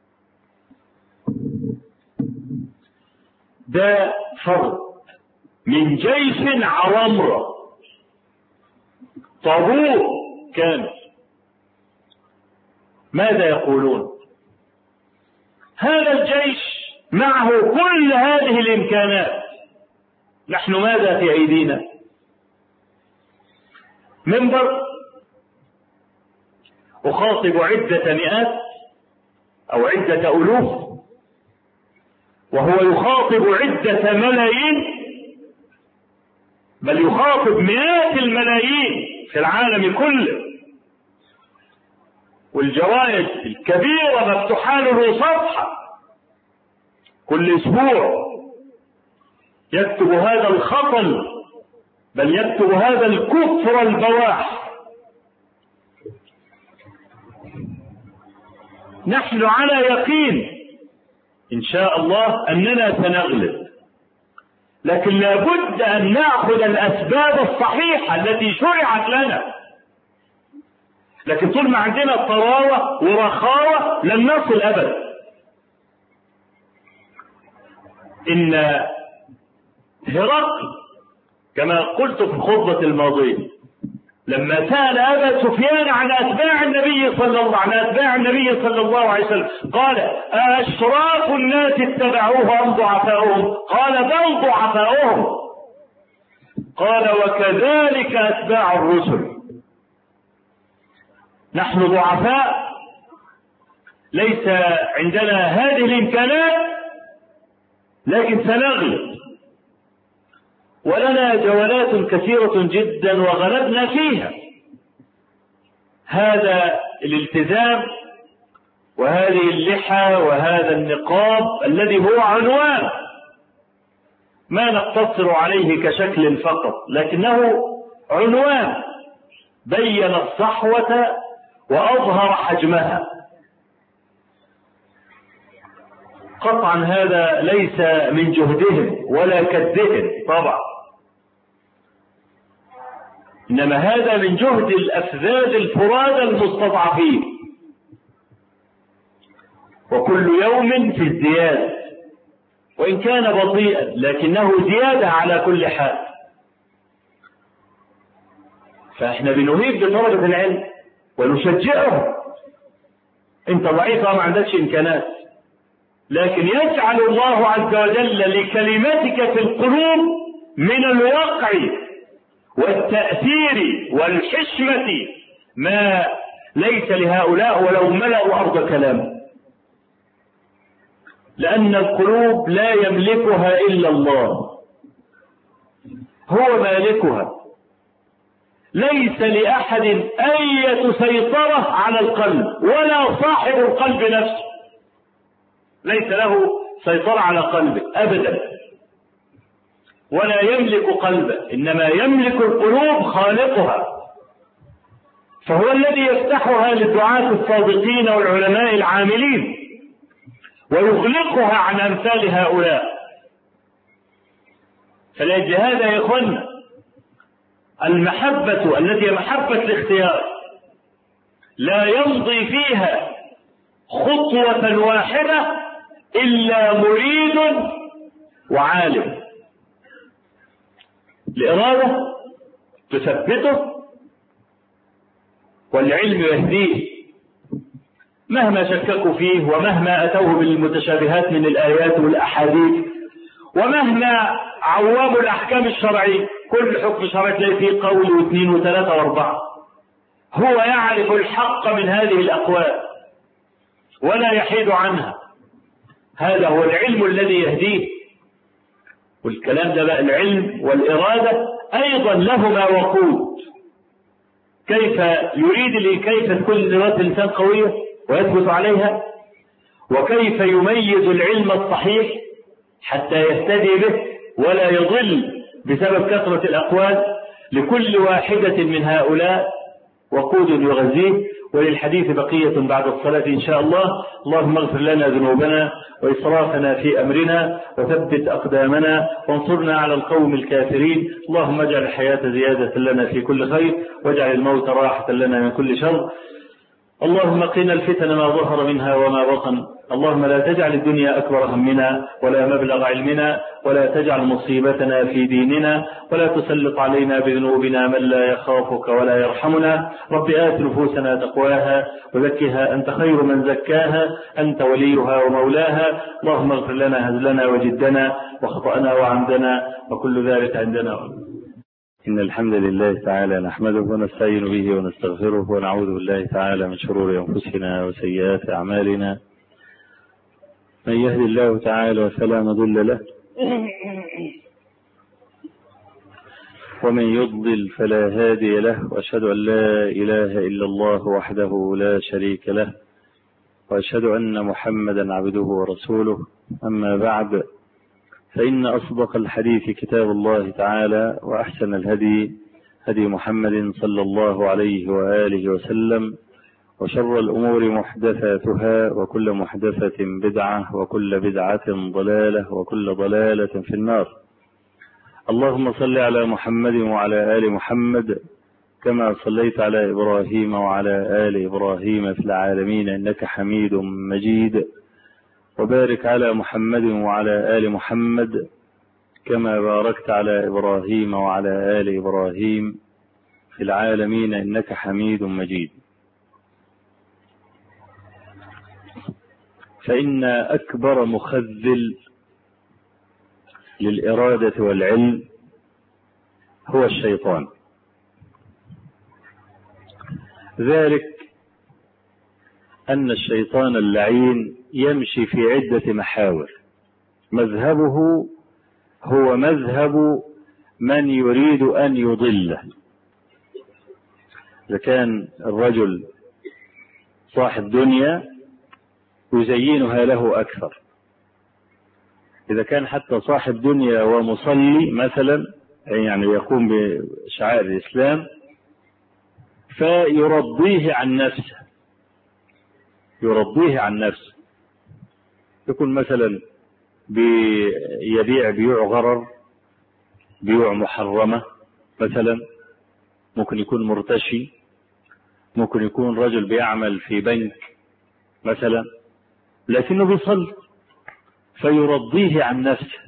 ده فرق من جيش عرمرة طابور كامل ماذا يقولون هذا الجيش معه كل هذه الامكانات نحن ماذا في ايدينا منبر اخاطب عده مئات او عده الوف وهو يخاطب عده ملايين بل يخاطب مئات الملايين في العالم كله والجرائد الكبيرة مفتوحة له صفحة كل أسبوع يكتب هذا الخطل بل يكتب هذا الكفر البواح نحن على يقين إن شاء الله أننا سنغلب لكن لابد أن نأخذ الأسباب الصحيحة التي شرعت لنا لكن طول ما عندنا طراوة ورخاوة لن نصل أبدا إن هرقل كما قلت في الخطبة الماضية لما سأل أبا سفيان عن أتباع النبي صلى الله عن أتباع النبي صلى الله عليه وسلم قال أشراف الناس اتبعوه أم ضعفاؤهم قال بل ضعفاؤهم قال وكذلك أتباع الرسل نحن ضعفاء ليس عندنا هذه الإمكانات لكن سنغلب ولنا جولات كثيرة جدا وغلبنا فيها هذا الالتزام وهذه اللحى وهذا النقاب الذي هو عنوان ما نقتصر عليه كشكل فقط لكنه عنوان بين الصحوة وأظهر حجمها قطعا هذا ليس من جهدهم ولا كدهم طبعا إنما هذا من جهد الأفذاذ الفراد المستضعفين وكل يوم في ازدياد وإن كان بطيئا لكنه زيادة على كل حال فإحنا بنهيب بطلبة العلم ونشجعهم أنت ضعيف ما عندكش إمكانات لكن يجعل الله عز وجل لكلمتك في القلوب من الوقع والتأثير والحشمة ما ليس لهؤلاء ولو ملأوا أرض كلام لأن القلوب لا يملكها إلا الله هو مالكها ليس لأحد أية سيطرة على القلب ولا صاحب القلب نفسه ليس له سيطرة على قلبه أبدا ولا يملك قلبه إنما يملك القلوب خالقها فهو الذي يفتحها للدعاة الصادقين والعلماء العاملين ويغلقها عن أمثال هؤلاء فلأجل هذا يا إخوانا المحبة التي هي محبة الاختيار لا يمضي فيها خطوة واحدة إلا مريد وعالم الإرادة تثبته والعلم يهديه مهما شككوا فيه ومهما أتوه بالمتشابهات من الآيات والأحاديث ومهما عواموا الأحكام الشرعية كل حكم شرعي تلاقي فيه قول واثنين وثلاثة وأربعة هو يعرف الحق من هذه الأقوال ولا يحيد عنها هذا هو العلم الذي يهديه والكلام ده بقى العلم والإرادة أيضا لهما وقود كيف يريد كيف تكون إرادة الإنسان قوية ويثبت عليها وكيف يميز العلم الصحيح حتى يهتدي به ولا يضل بسبب كثرة الأقوال لكل واحدة من هؤلاء وقود يغذيه وللحديث بقية بعد الصلاة إن شاء الله اللهم اغفر لنا ذنوبنا وإسرافنا في أمرنا وثبت أقدامنا وانصرنا على القوم الكافرين اللهم اجعل الحياة زيادة لنا في كل خير واجعل الموت راحة لنا من كل شر اللهم قنا الفتن ما ظهر منها وما بطن اللهم لا تجعل الدنيا أكبر همنا ولا مبلغ علمنا ولا تجعل مصيبتنا في ديننا ولا تسلط علينا بذنوبنا من لا يخافك ولا يرحمنا رب آت نفوسنا تقواها وزكها أنت خير من زكاها أنت وليها ومولاها اللهم اغفر لنا هزلنا وجدنا وخطأنا وعمدنا وكل ذلك عندنا إن الحمد لله تعالى نحمده ونستعين به ونستغفره ونعوذ بالله تعالى من شرور أنفسنا وسيئات أعمالنا من يهد الله تعالى فلا مضل له ومن يضلل فلا هادي له وأشهد أن لا إله إلا الله وحده لا شريك له وأشهد أن محمدا عبده ورسوله أما بعد فإن أصدق الحديث كتاب الله تعالى وأحسن الهدي هدي محمد صلى الله عليه وآله وسلم وشر الأمور محدثاتها وكل محدثة بدعة وكل بدعة ضلالة وكل ضلالة في النار اللهم صل على محمد وعلى آل محمد كما صليت على إبراهيم وعلى آل إبراهيم في العالمين إنك حميد مجيد وبارك على محمد وعلى آل محمد كما باركت على إبراهيم وعلى آل إبراهيم في العالمين إنك حميد مجيد فإن أكبر مخذل للإرادة والعلم هو الشيطان ذلك أن الشيطان اللعين يمشي في عدة محاور مذهبه هو مذهب من يريد أن يضله إذا كان الرجل صاحب دنيا يزينها له أكثر إذا كان حتى صاحب دنيا ومصلي مثلا يعني يقوم بشعائر الإسلام فيرضيه عن نفسه يرضيه عن نفسه يكون مثلا بيبيع بيوع غرر بيوع محرمة مثلا ممكن يكون مرتشي ممكن يكون رجل بيعمل في بنك مثلا لكنه بيصلي فيرضيه عن نفسه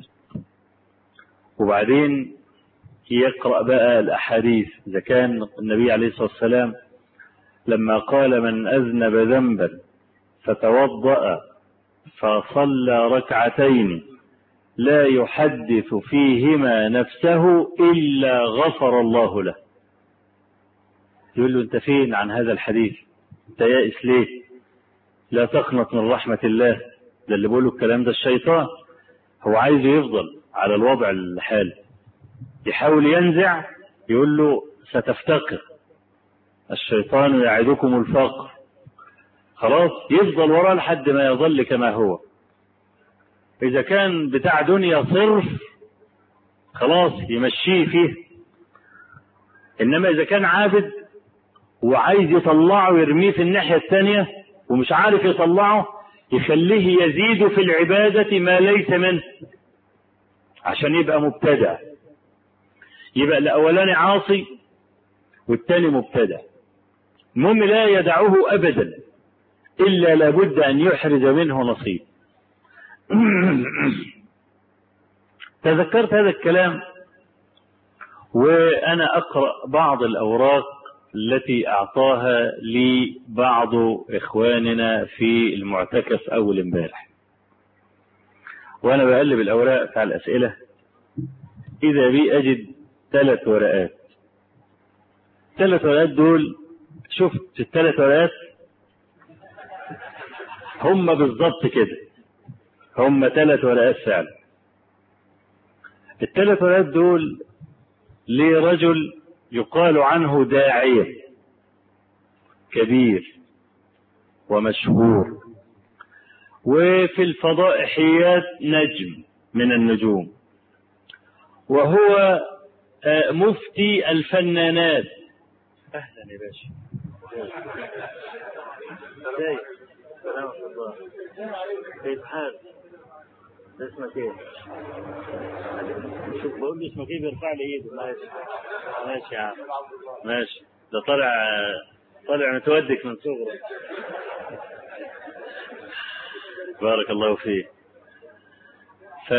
وبعدين يقرأ بقى الأحاديث إذا كان النبي عليه الصلاة والسلام لما قال من أذنب ذنبا فتوضأ فصلى ركعتين لا يحدث فيهما نفسه إلا غفر الله له يقول له أنت فين عن هذا الحديث أنت يائس ليه لا تقنط من رحمة الله ده اللي بيقوله الكلام ده الشيطان هو عايز يفضل على الوضع الحالي يحاول ينزع يقول له ستفتقر الشيطان يعدكم الفقر خلاص يفضل وراه لحد ما يظل كما هو إذا كان بتاع دنيا صرف خلاص يمشيه فيه إنما إذا كان عابد وعايز يطلعه ويرميه في الناحية الثانية ومش عارف يطلعه يخليه يزيد في العبادة ما ليس منه عشان يبقى مبتدع يبقى الأولاني عاصي والثاني مبتدع المهم لا يدعه أبدا إلا لابد أن يحرز منه نصيب تذكرت هذا الكلام وأنا أقرأ بعض الأوراق التي أعطاها لي بعض إخواننا في المعتكف أول امبارح وأنا بقلب الأوراق بتاع الأسئلة إذا بي أجد ثلاث ورقات ثلاث ورقات دول شفت الثلاث ورقات هم بالظبط كده هم ثلاث ورقات فعلا الثلاث ورقات دول لرجل يقال عنه داعية كبير ومشهور وفي الفضائحيات نجم من النجوم وهو مفتي الفنانات اهلا يا باشا ازيك سلام الله كيف حالك اسمك ايه شوف بقول لي اسمك ايه بيرفع لي ايده ماشي ماشي يا عم ماشي ده طالع طالع متودك من صغره بارك الله فيك ف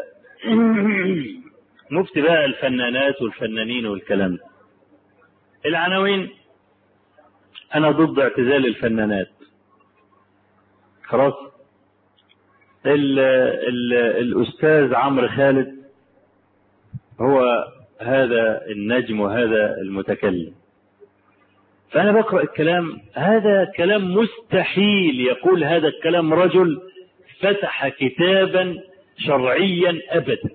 مفتي بقى الفنانات والفنانين والكلام ده العناوين انا ضد اعتزال الفنانات خلاص ال ال الأستاذ عمرو خالد هو هذا النجم وهذا المتكلم فأنا بقرأ الكلام هذا كلام مستحيل يقول هذا الكلام رجل فتح كتابا شرعيا أبدا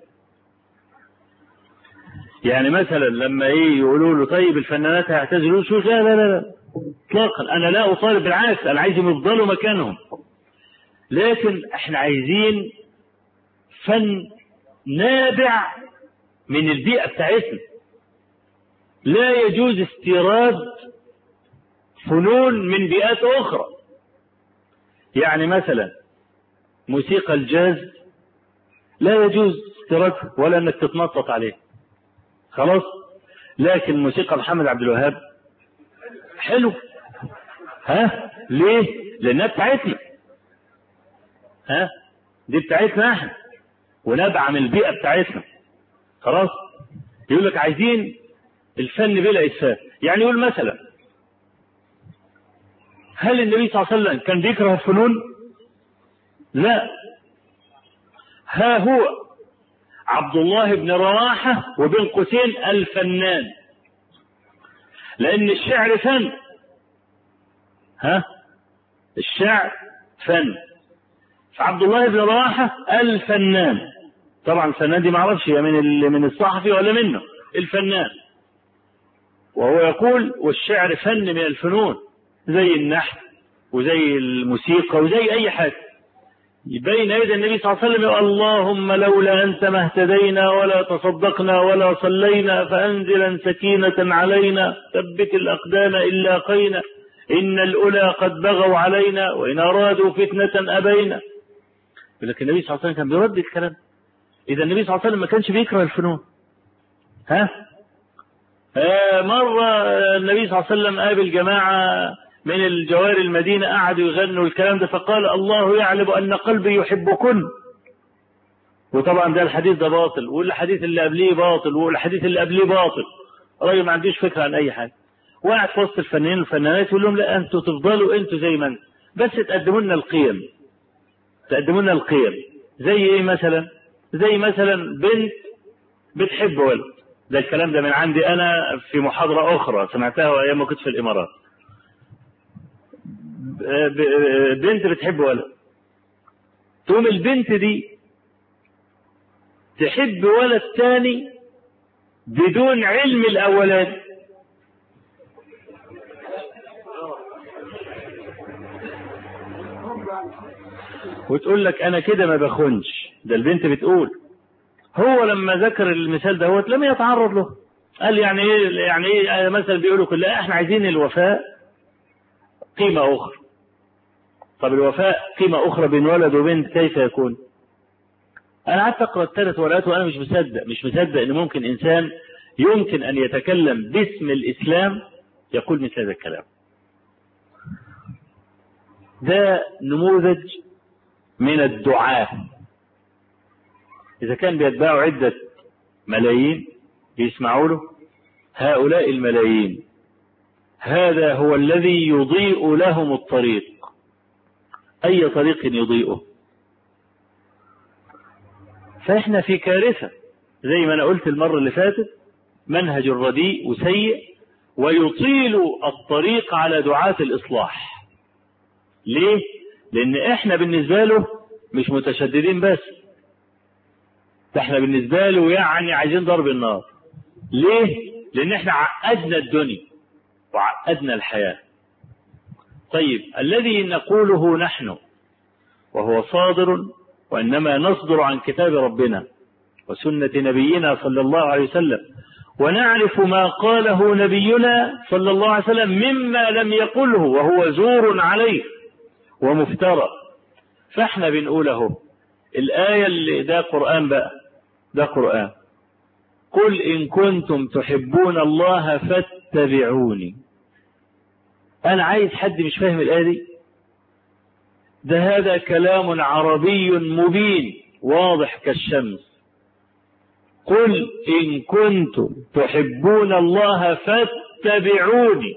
يعني مثلا لما ايه يقولوا له طيب الفنانات هيعتزلوا شو لا لا لا اطلاقا انا لا اطالب بالعكس انا عايزهم يفضلوا مكانهم لكن احنا عايزين فن نابع من البيئة بتاعتنا لا يجوز استيراد فنون من بيئات أخرى يعني مثلا موسيقى الجاز لا يجوز استيرادها ولا انك تتنطط عليه خلاص لكن موسيقى محمد عبد الوهاب حلو ها ليه لانها بتاعتنا ها دي بتاعتنا احنا ونبع من البيئة بتاعتنا خلاص يقول لك عايزين الفن بلا إسفاف يعني يقول مثلا هل النبي صلى الله عليه وسلم كان بيكره الفنون لا ها هو عبد الله بن رواحة وبين قوسين الفنان لأن الشعر فن ها الشعر فن فعبد الله بن رواحة الفنان طبعا الفنان دي معرفش هي من من الصحفي ولا منه الفنان وهو يقول والشعر فن من الفنون زي النحت وزي الموسيقى وزي اي حاجه بين يدي النبي صلى الله عليه وسلم اللهم لولا أنت ما اهتدينا ولا تصدقنا ولا صلينا فأنزلا سكينة علينا ثبت الأقدام إن لاقينا إن الأولى قد بغوا علينا وإن أرادوا فتنة أبينا لكن النبي صلى الله عليه وسلم كان بيرد الكلام إذا النبي صلى الله عليه وسلم ما كانش بيكره الفنون ها آه مرة النبي صلى الله عليه وسلم قابل جماعة من الجوار المدينة قعدوا يغنوا الكلام ده فقال الله يعلم أن قلبي يحبكن وطبعا ده الحديث ده باطل والحديث اللي قبليه باطل والحديث اللي قبليه باطل راجل ما عندوش فكرة عن أي حاجة وقعد في وسط الفنانين والفنانات يقول لهم لا أنتوا تفضلوا أنتوا زي ما أنتوا بس تقدموا لنا القيم تقدموا لنا القيم زي إيه مثلا زي مثلا بنت بتحب ولد ده الكلام ده من عندي أنا في محاضرة أخرى سمعتها أيام ما كنت في الإمارات بنت بتحب ولد تقوم البنت دي تحب ولد تاني بدون علم الاولاني وتقول لك انا كده ما بخونش ده البنت بتقول هو لما ذكر المثال ده لم يتعرض له قال يعني ايه يعني ايه مثلا بيقولوا كلها احنا عايزين الوفاء قيمه اخرى طب الوفاء قيمة أخرى بين ولد وبنت كيف يكون؟ أنا قعدت أقرأ الثلاث ورقات وأنا مش مصدق مش مصدق إن ممكن إنسان يمكن أن يتكلم باسم الإسلام يقول مثل هذا الكلام. ده نموذج من الدعاة إذا كان بيتباعوا عدة ملايين بيسمعوا له هؤلاء الملايين هذا هو الذي يضيء لهم الطريق أي طريق يضيئه فإحنا في كارثة زي ما أنا قلت المرة اللي فاتت منهج رديء وسيء ويطيل الطريق على دعاة الإصلاح ليه؟ لأن إحنا بالنسبة له مش متشددين بس ده إحنا بالنسبة له يعني عايزين ضرب النار ليه؟ لأن إحنا عقدنا الدنيا وعقدنا الحياة طيب الذي نقوله نحن وهو صادر وإنما نصدر عن كتاب ربنا وسنة نبينا صلى الله عليه وسلم ونعرف ما قاله نبينا صلى الله عليه وسلم مما لم يقله وهو زور عليه ومفترى فاحنا بنقوله الآية اللي ده قرآن بقى ده قرآن قل إن كنتم تحبون الله فاتبعوني أنا عايز حد مش فاهم الآية دي ده هذا كلام عربي مبين واضح كالشمس قل إن كنتم تحبون الله فاتبعوني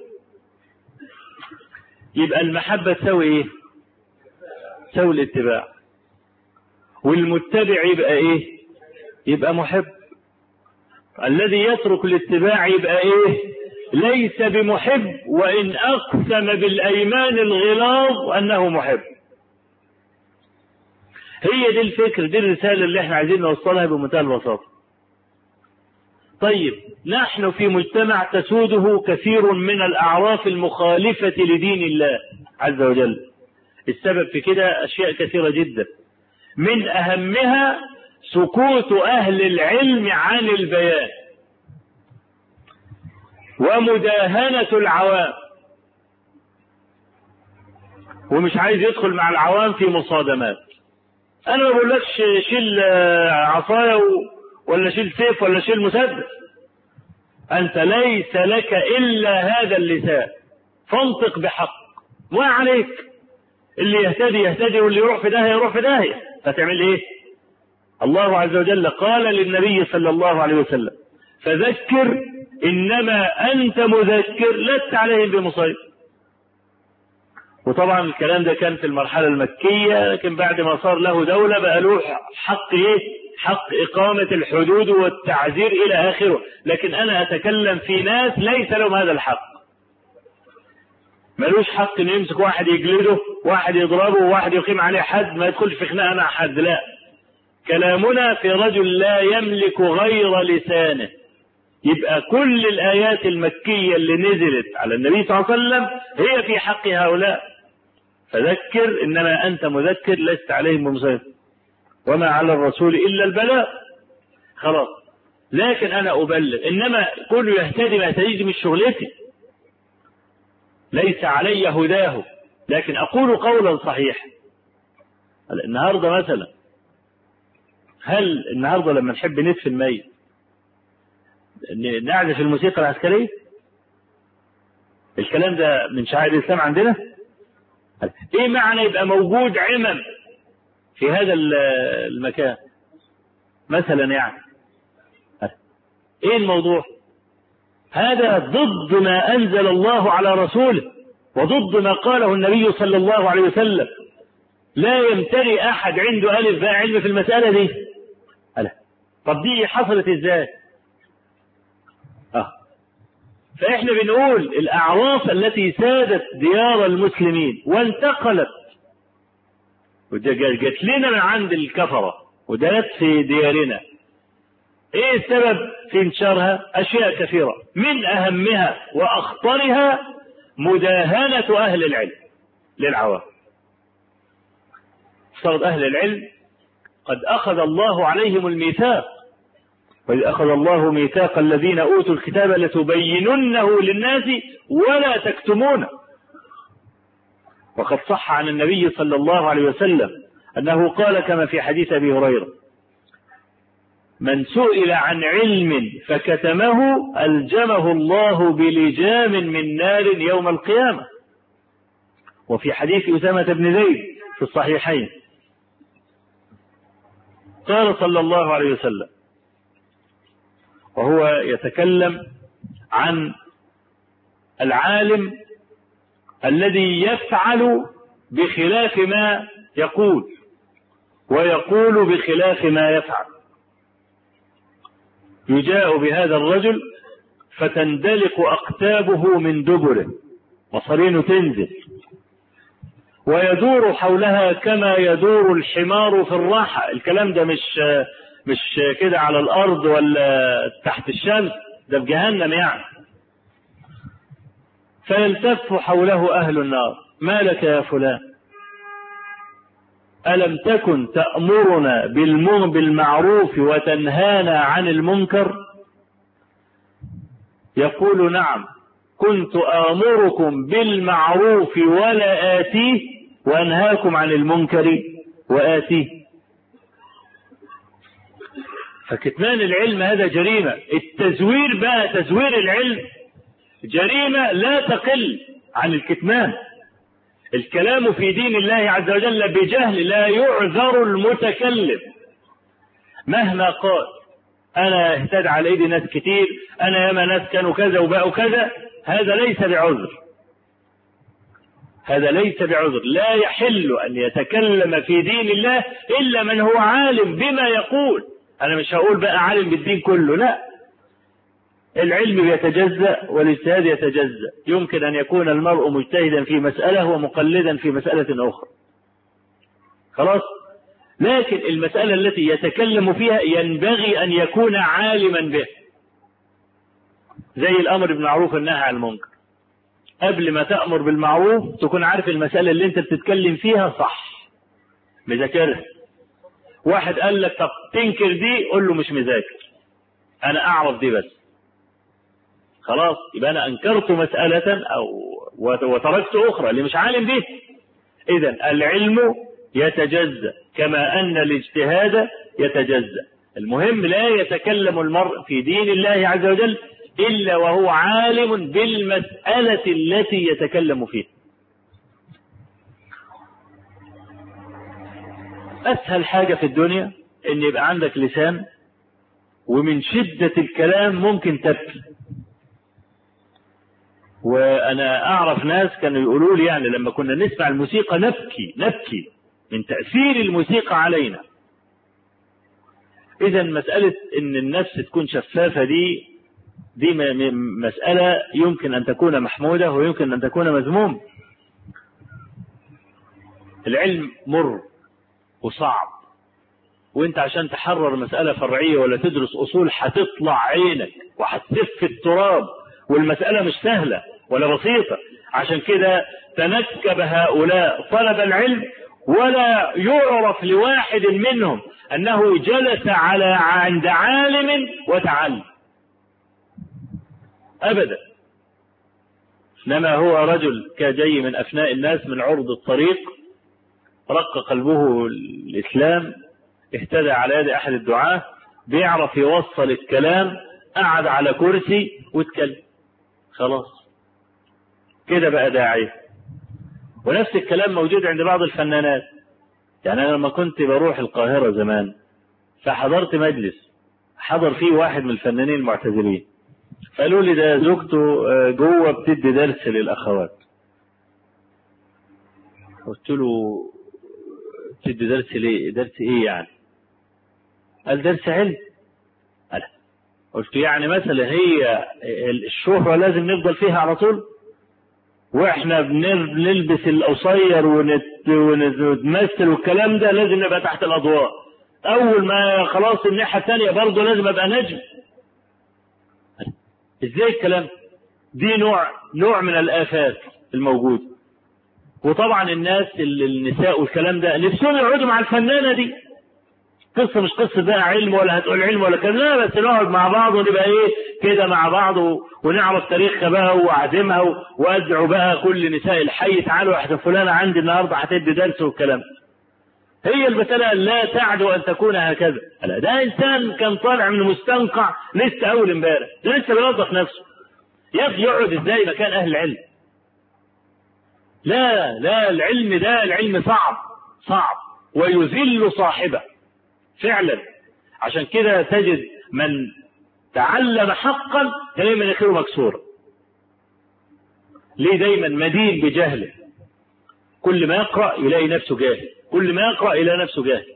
يبقى المحبة تساوي إيه؟ تساوي الاتباع والمتبع يبقى إيه؟ يبقى محب الذي يترك الاتباع يبقى إيه؟ ليس بمحب وإن أقسم بالأيمان الغلاظ أنه محب هي دي الفكر دي الرسالة اللي احنا عايزين نوصلها بمنتهى البساطة طيب نحن في مجتمع تسوده كثير من الأعراف المخالفة لدين الله عز وجل السبب في كده أشياء كثيرة جدا من أهمها سكوت أهل العلم عن البيان ومداهنة العوام ومش عايز يدخل مع العوام في مصادمات انا ما بقولكش شيل عصاية ولا شيل سيف ولا شيل مسدس انت ليس لك الا هذا اللسان فانطق بحق ما عليك اللي يهتدي يهتدي واللي يروح في داهية يروح في داهية فتعمل ايه الله عز وجل قال للنبي صلى الله عليه وسلم فذكر انما انت مذكر لست عليهم بمسيطر وطبعا الكلام ده كان في المرحله المكيه لكن بعد ما صار له دوله بقى له حق ايه حق اقامه الحدود والتعزير الى اخره لكن انا اتكلم في ناس ليس لهم هذا الحق ملوش حق انه يمسك واحد يجلده واحد يضربه وواحد يقيم عليه حد ما يدخلش في خناقه مع حد لا كلامنا في رجل لا يملك غير لسانه يبقى كل الآيات المكية اللي نزلت على النبي صلى الله عليه وسلم هي في حق هؤلاء فذكر إنما أنت مذكر لست عليهم بمسيطر وما على الرسول إلا البلاء خلاص لكن أنا أبلغ إنما كل يهتدي ما يهتدي من شغلتي ليس علي هداه لكن أقول قولا صحيحا النهاردة مثلا هل النهاردة لما نحب ندفن ميت نعزف الموسيقى العسكرية الكلام ده من شعائر الإسلام عندنا ايه معنى يبقى موجود عمم في هذا المكان مثلا يعني ايه الموضوع هذا ضد ما انزل الله على رسوله وضد ما قاله النبي صلى الله عليه وسلم لا يمتري احد عنده الف باء علم في المساله دي ألا. طب دي حصلت ازاي اه فاحنا بنقول الاعراف التي سادت ديار المسلمين وانتقلت وجت لنا من عند الكفره ودلت في ديارنا ايه السبب في انتشارها اشياء كثيره من اهمها واخطرها مداهنه اهل العلم للعوام صارت اهل العلم قد اخذ الله عليهم الميثاق وإذ أخذ الله ميثاق الذين أوتوا الكتاب لتبيننه للناس ولا تكتمونه وقد صح عن النبي صلى الله عليه وسلم أنه قال كما في حديث أبي هريرة من سئل عن علم فكتمه ألجمه الله بلجام من نار يوم القيامة وفي حديث أسامة بن زيد في الصحيحين قال صلى الله عليه وسلم وهو يتكلم عن العالم الذي يفعل بخلاف ما يقول ويقول بخلاف ما يفعل يجاء بهذا الرجل فتندلق أقتابه من دبره مصارينه تنزل ويدور حولها كما يدور الحمار في الراحة الكلام ده مش مش كده على الأرض ولا تحت الشمس ده في جهنم يعني فيلتف حوله أهل النار ما لك يا فلان ألم تكن تأمرنا بالمعروف وتنهانا عن المنكر يقول نعم كنت آمركم بالمعروف ولا آتيه وأنهاكم عن المنكر وآتيه فكتمان العلم هذا جريمة التزوير بقى تزوير العلم جريمة لا تقل عن الكتمان الكلام في دين الله عز وجل بجهل لا يعذر المتكلم مهما قال انا اهتدى على ايدي ناس كتير انا ياما ناس كانوا كذا وبقوا كذا هذا ليس بعذر هذا ليس بعذر لا يحل ان يتكلم في دين الله الا من هو عالم بما يقول انا مش هقول بقى عالم بالدين كله لا العلم يتجزأ والاجتهاد يتجزأ يمكن أن يكون المرء مجتهدا في مسألة ومقلدا في مسألة أخرى خلاص لكن المسألة التي يتكلم فيها ينبغي أن يكون عالما به زي الأمر بالمعروف والنهي عن المنكر قبل ما تأمر بالمعروف تكون عارف المسألة اللي أنت بتتكلم فيها صح مذاكرها واحد قال لك طب تنكر دي قول له مش مذاكر أنا أعرف دي بس خلاص يبقى انا انكرت مسألة او وتركت اخرى اللي مش عالم به اذا العلم يتجزأ كما ان الاجتهاد يتجزأ المهم لا يتكلم المرء في دين الله عز وجل الا وهو عالم بالمسألة التي يتكلم فيها اسهل حاجة في الدنيا ان يبقى عندك لسان ومن شدة الكلام ممكن تبكي وانا اعرف ناس كانوا يقولوا لي يعني لما كنا نسمع الموسيقى نبكي نبكي من تاثير الموسيقى علينا اذا مساله ان النفس تكون شفافه دي دي مساله يمكن ان تكون محموده ويمكن ان تكون مذمومه العلم مر وصعب وانت عشان تحرر مساله فرعيه ولا تدرس اصول هتطلع عينك وهتسف التراب والمساله مش سهله ولا بسيطة عشان كده تنكب هؤلاء طلب العلم ولا يعرف لواحد منهم أنه جلس على عند عالم وتعلم أبدا إنما هو رجل كجي من أفناء الناس من عرض الطريق رق قلبه الإسلام اهتدى على يد أحد الدعاة بيعرف يوصل الكلام قعد على كرسي واتكلم خلاص كده بقى داعية ونفس الكلام موجود عند بعض الفنانات يعني أنا لما كنت بروح القاهرة زمان فحضرت مجلس حضر فيه واحد من الفنانين المعتزلين فقالوا لي ده زوجته جوه بتدي درس للأخوات قلت له بتدي درس ليه درس ايه يعني قال درس علم قال قلت يعني مثلا هي الشهرة لازم نفضل فيها على طول واحنا بنلبس القصير ونتمثل والكلام ده لازم نبقى تحت الاضواء اول ما خلاص الناحيه الثانيه برضه لازم ابقى نجم ازاي الكلام دي نوع نوع من الافات الموجوده وطبعا الناس النساء والكلام ده نفسهم يقعدوا مع الفنانه دي قصه مش قصه بقى علم ولا هتقول علم ولا كلام لا بس نقعد مع بعض ونبقى ايه كده مع بعض ونعرف تاريخها بقى واعزمها وادعو بقى كل نساء الحي تعالوا احسن فلانه عندي النهارده هتدي درس والكلام هي المسألة لا تعدو أن تكون هكذا لا ده إنسان كان طالع من مستنقع لسه أول امبارح لسه بيوظف نفسه يا أخي يقعد إزاي مكان أهل العلم لا لا العلم ده العلم صعب صعب ويذل صاحبه فعلا عشان كده تجد من تعلم حقا تلاقي مناخيره مكسوره ليه دايما مدين بجهله كل ما يقرا يلاقي نفسه جاهل كل ما يقرا يلاقي نفسه جاهل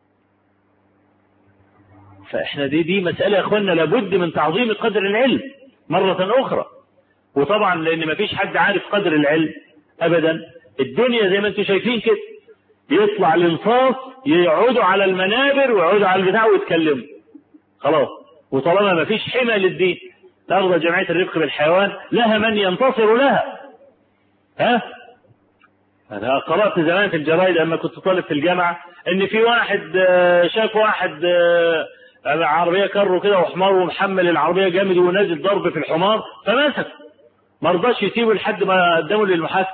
فاحنا دي دي مساله يا اخوانا لابد من تعظيم قدر العلم مره اخرى وطبعا لان ما فيش حد عارف قدر العلم ابدا الدنيا زي ما انتم شايفين كده يطلع الانصاص يقعدوا على المنابر ويقعدوا على البتاع ويتكلموا خلاص وطالما ما فيش حمى للدين ترضى جمعيه الرفق بالحيوان لها من ينتصر لها ها انا قرات زمان في الجرايد لما كنت طالب في الجامعه ان في واحد شاف واحد عربيه كرو كده وحمار ومحمل العربيه جامد ونازل ضرب في الحمار فمسك ما رضاش يسيبه لحد ما قدمه للمحاكمه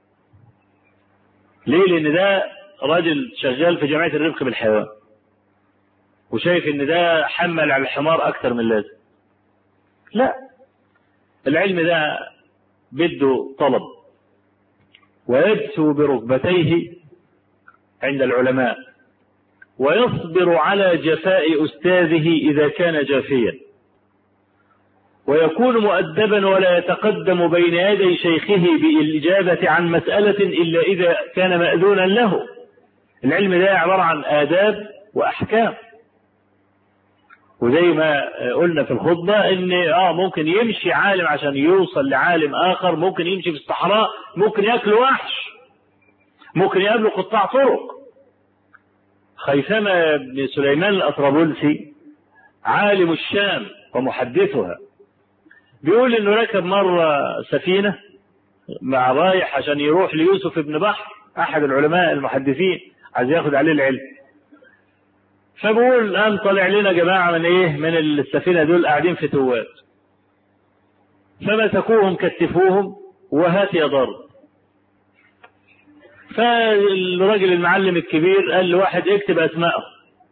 ليه لان ده راجل شغال في جمعيه الرفق بالحيوان وشايف ان ده حمل على الحمار اكتر من اللازم لا العلم ده بده طلب ويدسو بركبتيه عند العلماء ويصبر على جفاء استاذه اذا كان جافيا ويكون مؤدبا ولا يتقدم بين يدي شيخه بالاجابه عن مساله الا اذا كان ماذونا له العلم ده عباره عن اداب واحكام وزي ما قلنا في الخطبة ان اه ممكن يمشي عالم عشان يوصل لعالم اخر ممكن يمشي في الصحراء ممكن ياكل وحش ممكن يقابله قطاع طرق خيثمة بن سليمان الأطرابلسي عالم الشام ومحدثها بيقول انه ركب مرة سفينة مع رايح عشان يروح ليوسف بن بحر احد العلماء المحدثين عايز ياخد عليه العلم فبقول قام طلع لنا جماعة من ايه من السفينة دول قاعدين في توات فمسكوهم كتفوهم وهات يا ضرب فالراجل المعلم الكبير قال لواحد اكتب اسمائهم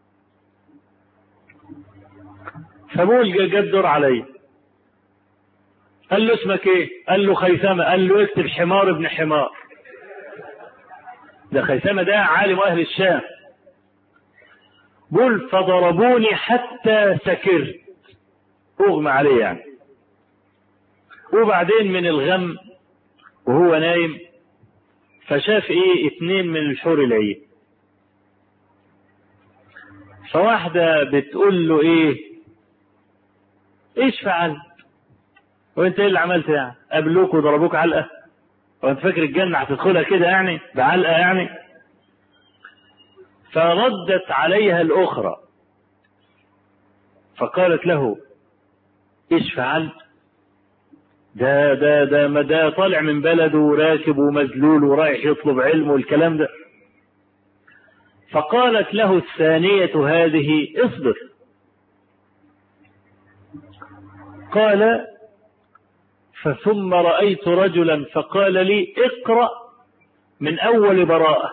فبقول جاب دور عليا قال له اسمك ايه قال له خيثمة قال له اكتب حمار ابن حمار ده خيثمة ده عالم اهل الشام قل فضربوني حتى سكرت اغمى عليه يعني وبعدين من الغم وهو نايم فشاف ايه اتنين من الحور العين فواحدة بتقول له ايه ايش فعلت وانت ايه اللي عملت يعني قابلوك وضربوك علقة وانت فاكر الجنة هتدخلها كده يعني بعلقة يعني فردت عليها الأخرى فقالت له إيش فعلت ده ده ده ما ده طالع من بلده وراكب ومذلول ورايح يطلب علم والكلام ده فقالت له الثانية هذه اصبر قال فثم رأيت رجلا فقال لي اقرأ من أول براءة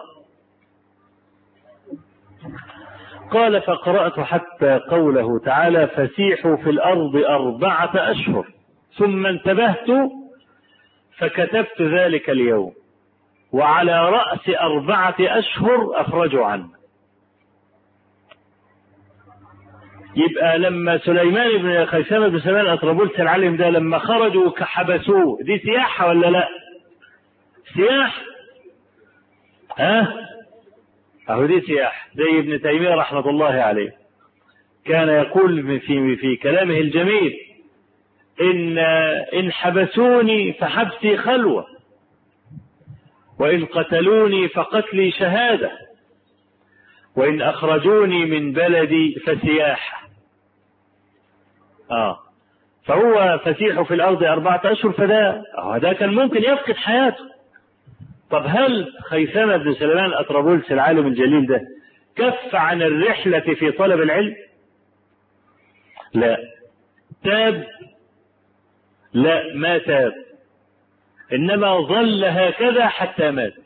قال فقرأت حتى قوله تعالى فسيحوا في الأرض أربعة أشهر ثم انتبهت فكتبت ذلك اليوم وعلى رأس أربعة أشهر أخرجوا عنه يبقى لما سليمان بن خيثمة بن سليمان أطرابلس العالم ده لما خرجوا حبسوه دي سياحة ولا لا سياحة ها أهو دي سياحة زي ابن تيمية رحمة الله عليه كان يقول في في كلامه الجميل إن إن حبسوني فحبسي خلوة وإن قتلوني فقتلي شهادة وإن أخرجوني من بلدي فسياحة آه فهو فسيح في الأرض أربعة أشهر فده آه ده كان ممكن يفقد حياته طب هل خيثمة بن سليمان الأطرابلس العالم الجليل ده كف عن الرحلة في طلب العلم لا تاب لا ما تاب إنما ظل هكذا حتى مات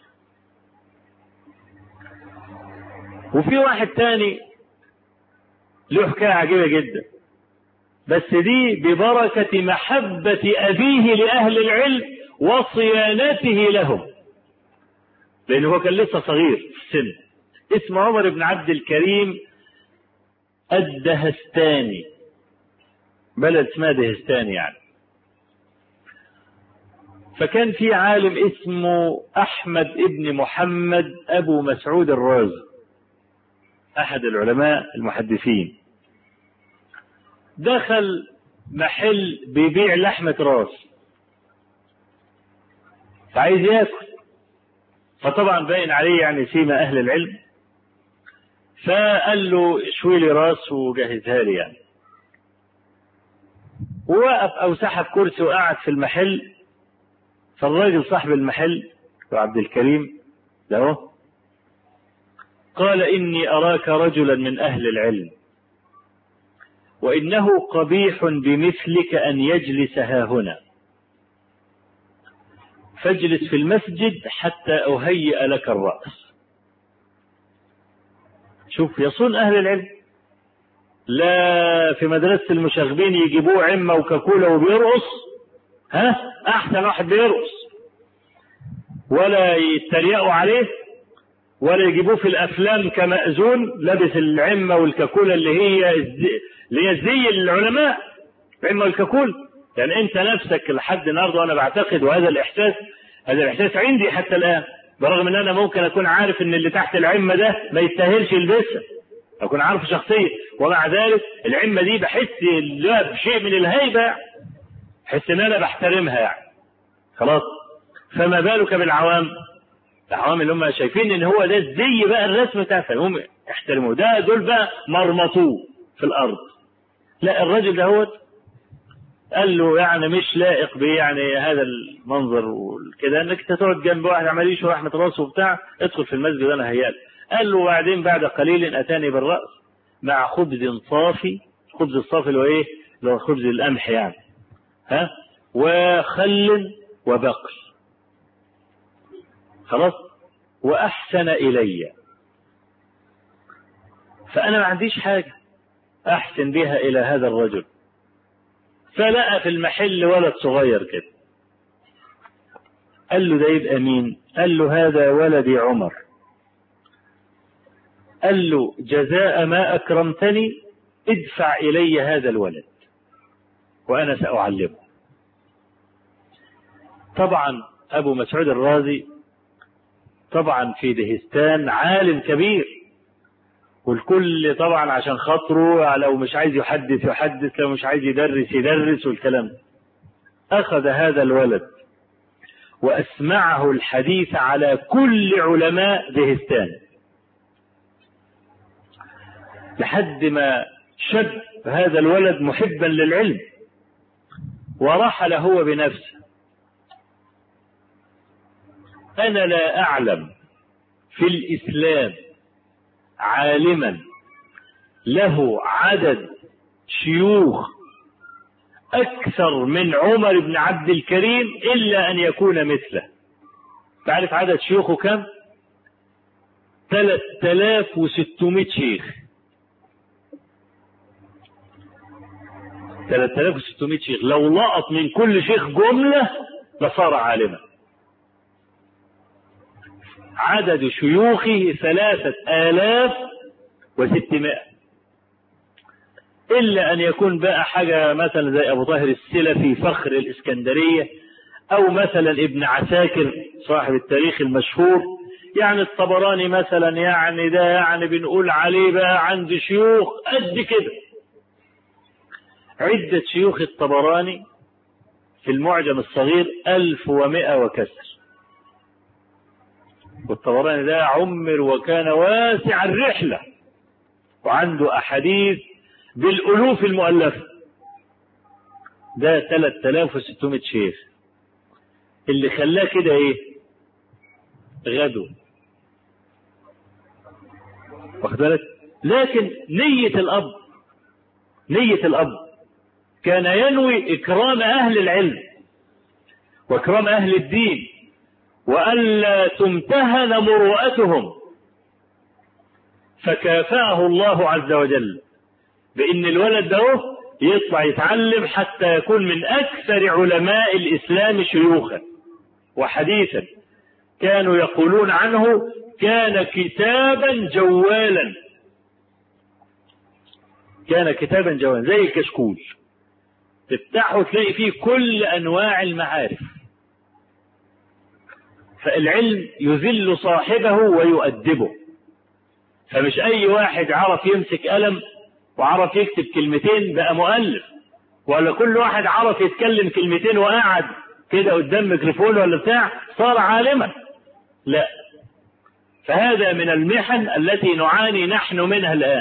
وفي واحد تاني له حكاية عجيبة جدا بس دي ببركة محبة أبيه لأهل العلم وصيانته لهم لأنه هو كان لسه صغير في السن اسمه عمر بن عبد الكريم الدهستاني بلد اسمها دهستاني يعني فكان في عالم اسمه أحمد ابن محمد أبو مسعود الرازي أحد العلماء المحدثين دخل محل بيبيع لحمة راس فعايز ياكل فطبعا باين عليه يعني سيما أهل العلم فقال له شوي لي راس وجهزها لي يعني ووقف أو سحب كرسي وقعد في المحل فالراجل صاحب المحل وعبد الكريم له قال إني أراك رجلا من أهل العلم وإنه قبيح بمثلك أن يجلس ها هنا فاجلس في المسجد حتى أهيئ لك الرأس شوف يصون أهل العلم لا في مدرسة المشاغبين يجيبوه عمة وكاكولا وبيرقص ها أحسن واحد بيرقص ولا يتريقوا عليه ولا يجيبوه في الافلام كمأذون لابس العمه والكاكوله اللي هي الزي اللي هي زي العلماء العمه والكاكول يعني انت نفسك لحد النهارده وانا بعتقد وهذا الاحساس هذا الاحساس عندي حتى الان برغم ان انا ممكن اكون عارف ان اللي تحت العمه ده ما يستاهلش يلبسها اكون عارفه شخصيا ومع ذلك العمه دي بحس لها بشيء من الهيبه بحس ان انا بحترمها يعني خلاص فما بالك بالعوام العوام اللي هم شايفين ان هو ده الزي بقى الرسم بتاع فهم احترموه ده دول بقى مرمطوه في الارض لا الراجل ده هو قال له يعني مش لائق بيه يعني هذا المنظر وكده انك انت تقعد جنب واحد عمال يشوي رحمه راسه وبتاع ادخل في المسجد انا هيال قال له وبعدين بعد قليل اتاني بالراس مع خبز صافي خبز الصافي اللي هو ايه؟ اللي هو خبز القمح يعني ها وخل وبقل خلاص وأحسن إلي فأنا ما عنديش حاجة أحسن بها إلى هذا الرجل فلقى في المحل ولد صغير كده قال له ده يبقى مين قال له هذا ولدي عمر قال له جزاء ما أكرمتني ادفع إلي هذا الولد وأنا سأعلمه طبعا أبو مسعود الرازي طبعا في دهستان عالم كبير والكل طبعا عشان خاطره لو مش عايز يحدث يحدث لو مش عايز يدرس يدرس والكلام أخذ هذا الولد وأسمعه الحديث على كل علماء دهستان لحد ما شد هذا الولد محبا للعلم ورحل هو بنفسه أنا لا أعلم في الإسلام عالما له عدد شيوخ أكثر من عمر بن عبد الكريم إلا أن يكون مثله تعرف عدد شيوخه كم 3600 شيخ 3600 شيخ لو لقط من كل شيخ جملة لصار عالما عدد شيوخه ثلاثة آلاف وستمائة إلا أن يكون بقى حاجة مثلا زي أبو طاهر السلفي فخر الإسكندرية أو مثلا ابن عساكر صاحب التاريخ المشهور يعني الطبراني مثلا يعني ده يعني بنقول عليه بقى عند شيوخ قد كده عدة شيوخ الطبراني في المعجم الصغير ألف ومائة وكسر والطبراني ده عمر وكان واسع الرحلة وعنده أحاديث بالألوف المؤلفة ده 3600 شيخ اللي خلاه كده ايه غدو واخد بالك لكن نية الأب نية الأب كان ينوي إكرام أهل العلم وإكرام أهل الدين وألا تمتهن مروءتهم فكافأه الله عز وجل بأن الولد ده يطلع يتعلم حتى يكون من أكثر علماء الإسلام شيوخا وحديثا كانوا يقولون عنه كان كتابا جوالا كان كتابا جوالا زي الكشكول تفتحه تلاقي فيه كل أنواع المعارف فالعلم يذل صاحبه ويؤدبه فمش أي واحد عرف يمسك قلم وعرف يكتب كلمتين بقى مؤلف ولا كل واحد عرف يتكلم كلمتين وقعد كده قدام ميكروفون ولا بتاع صار عالما لا فهذا من المحن التي نعاني نحن منها الآن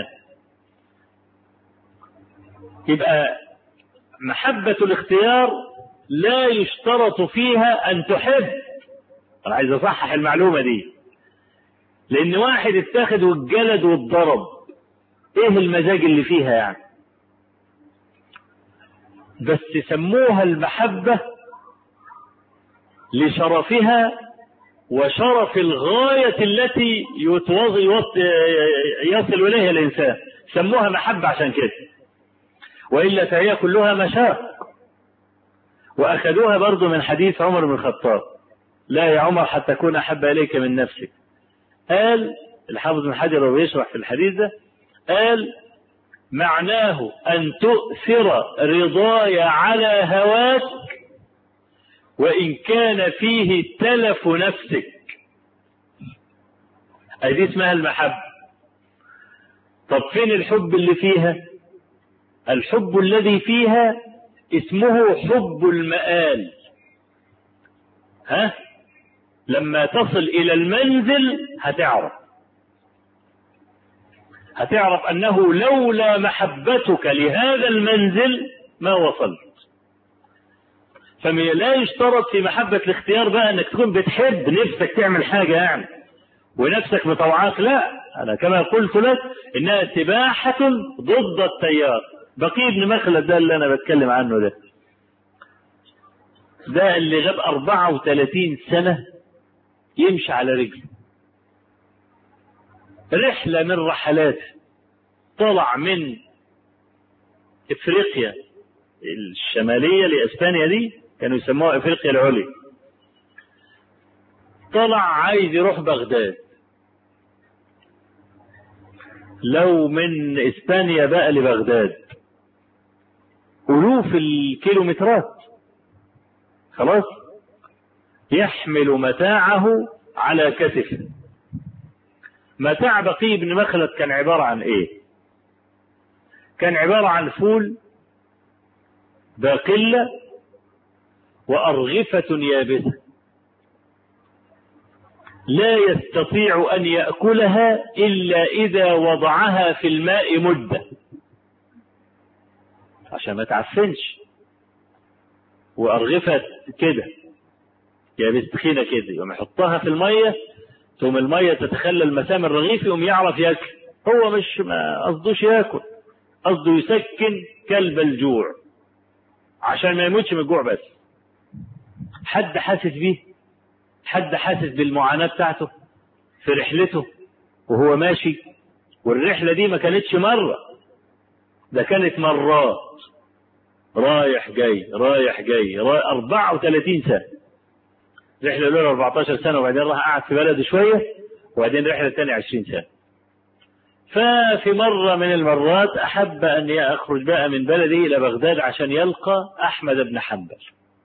يبقى محبة الاختيار لا يشترط فيها أن تحب أنا عايز أصحح المعلومة دي لأن واحد اتاخد والجلد والضرب إيه المزاج اللي فيها يعني بس سموها المحبة لشرفها وشرف الغاية التي يصل إليها الإنسان سموها محبة عشان كده وإلا فهي كلها مشاق وأخذوها برضو من حديث عمر بن الخطاب لا يا عمر حتى أكون أحب إليك من نفسك قال الحافظ بن حجر وهو يشرح في الحديث ده قال معناه أن تؤثر رضاي على هواك وإن كان فيه تلف نفسك أدي اسمها المحبة طب فين الحب اللي فيها الحب الذي فيها اسمه حب المآل ها لما تصل إلى المنزل هتعرف هتعرف أنه لولا محبتك لهذا المنزل ما وصلت فلا يشترط في محبة الاختيار بقى انك تكون بتحب نفسك تعمل حاجة يعني ونفسك مطوعاك لا انا كما قلت لك انها سباحة ضد التيار بقي ابن مخلد ده اللي انا بتكلم عنه ده ده اللي غاب 34 سنة يمشي على رجله رحلة من رحلاته طلع من افريقيا الشمالية لاسبانيا دي كانوا يسموها افريقيا العليا طلع عايز يروح بغداد لو من اسبانيا بقى لبغداد الوف الكيلومترات خلاص يحمل متاعه على كتفه متاع بقي بن مخلد كان عبارة عن ايه كان عبارة عن فول باقلة وأرغفة يابسة لا يستطيع أن يأكلها إلا إذا وضعها في الماء مدة عشان ما تعفنش وأرغفة كده يابس تخينة كده يقوم يحطها في المية ثم المية تتخلل مسام الرغيف يقوم يعرف ياكل هو مش ما قصدوش ياكل قصده يسكن كلب الجوع عشان ما يموتش من الجوع بس حد حاسس بيه حد حاسس بالمعاناة بتاعته في رحلته وهو ماشي والرحلة دي ما كانتش مرة ده كانت مرات رايح جاي رايح جاي رايح 34 سنة رحلة الأولى 14 سنة وبعدين راح قعد في بلده شوية وبعدين رحلة تانية 20 سنة ففي مرة من المرات أحب أن يخرج بقى من بلده إلى بغداد عشان يلقى أحمد بن حنبل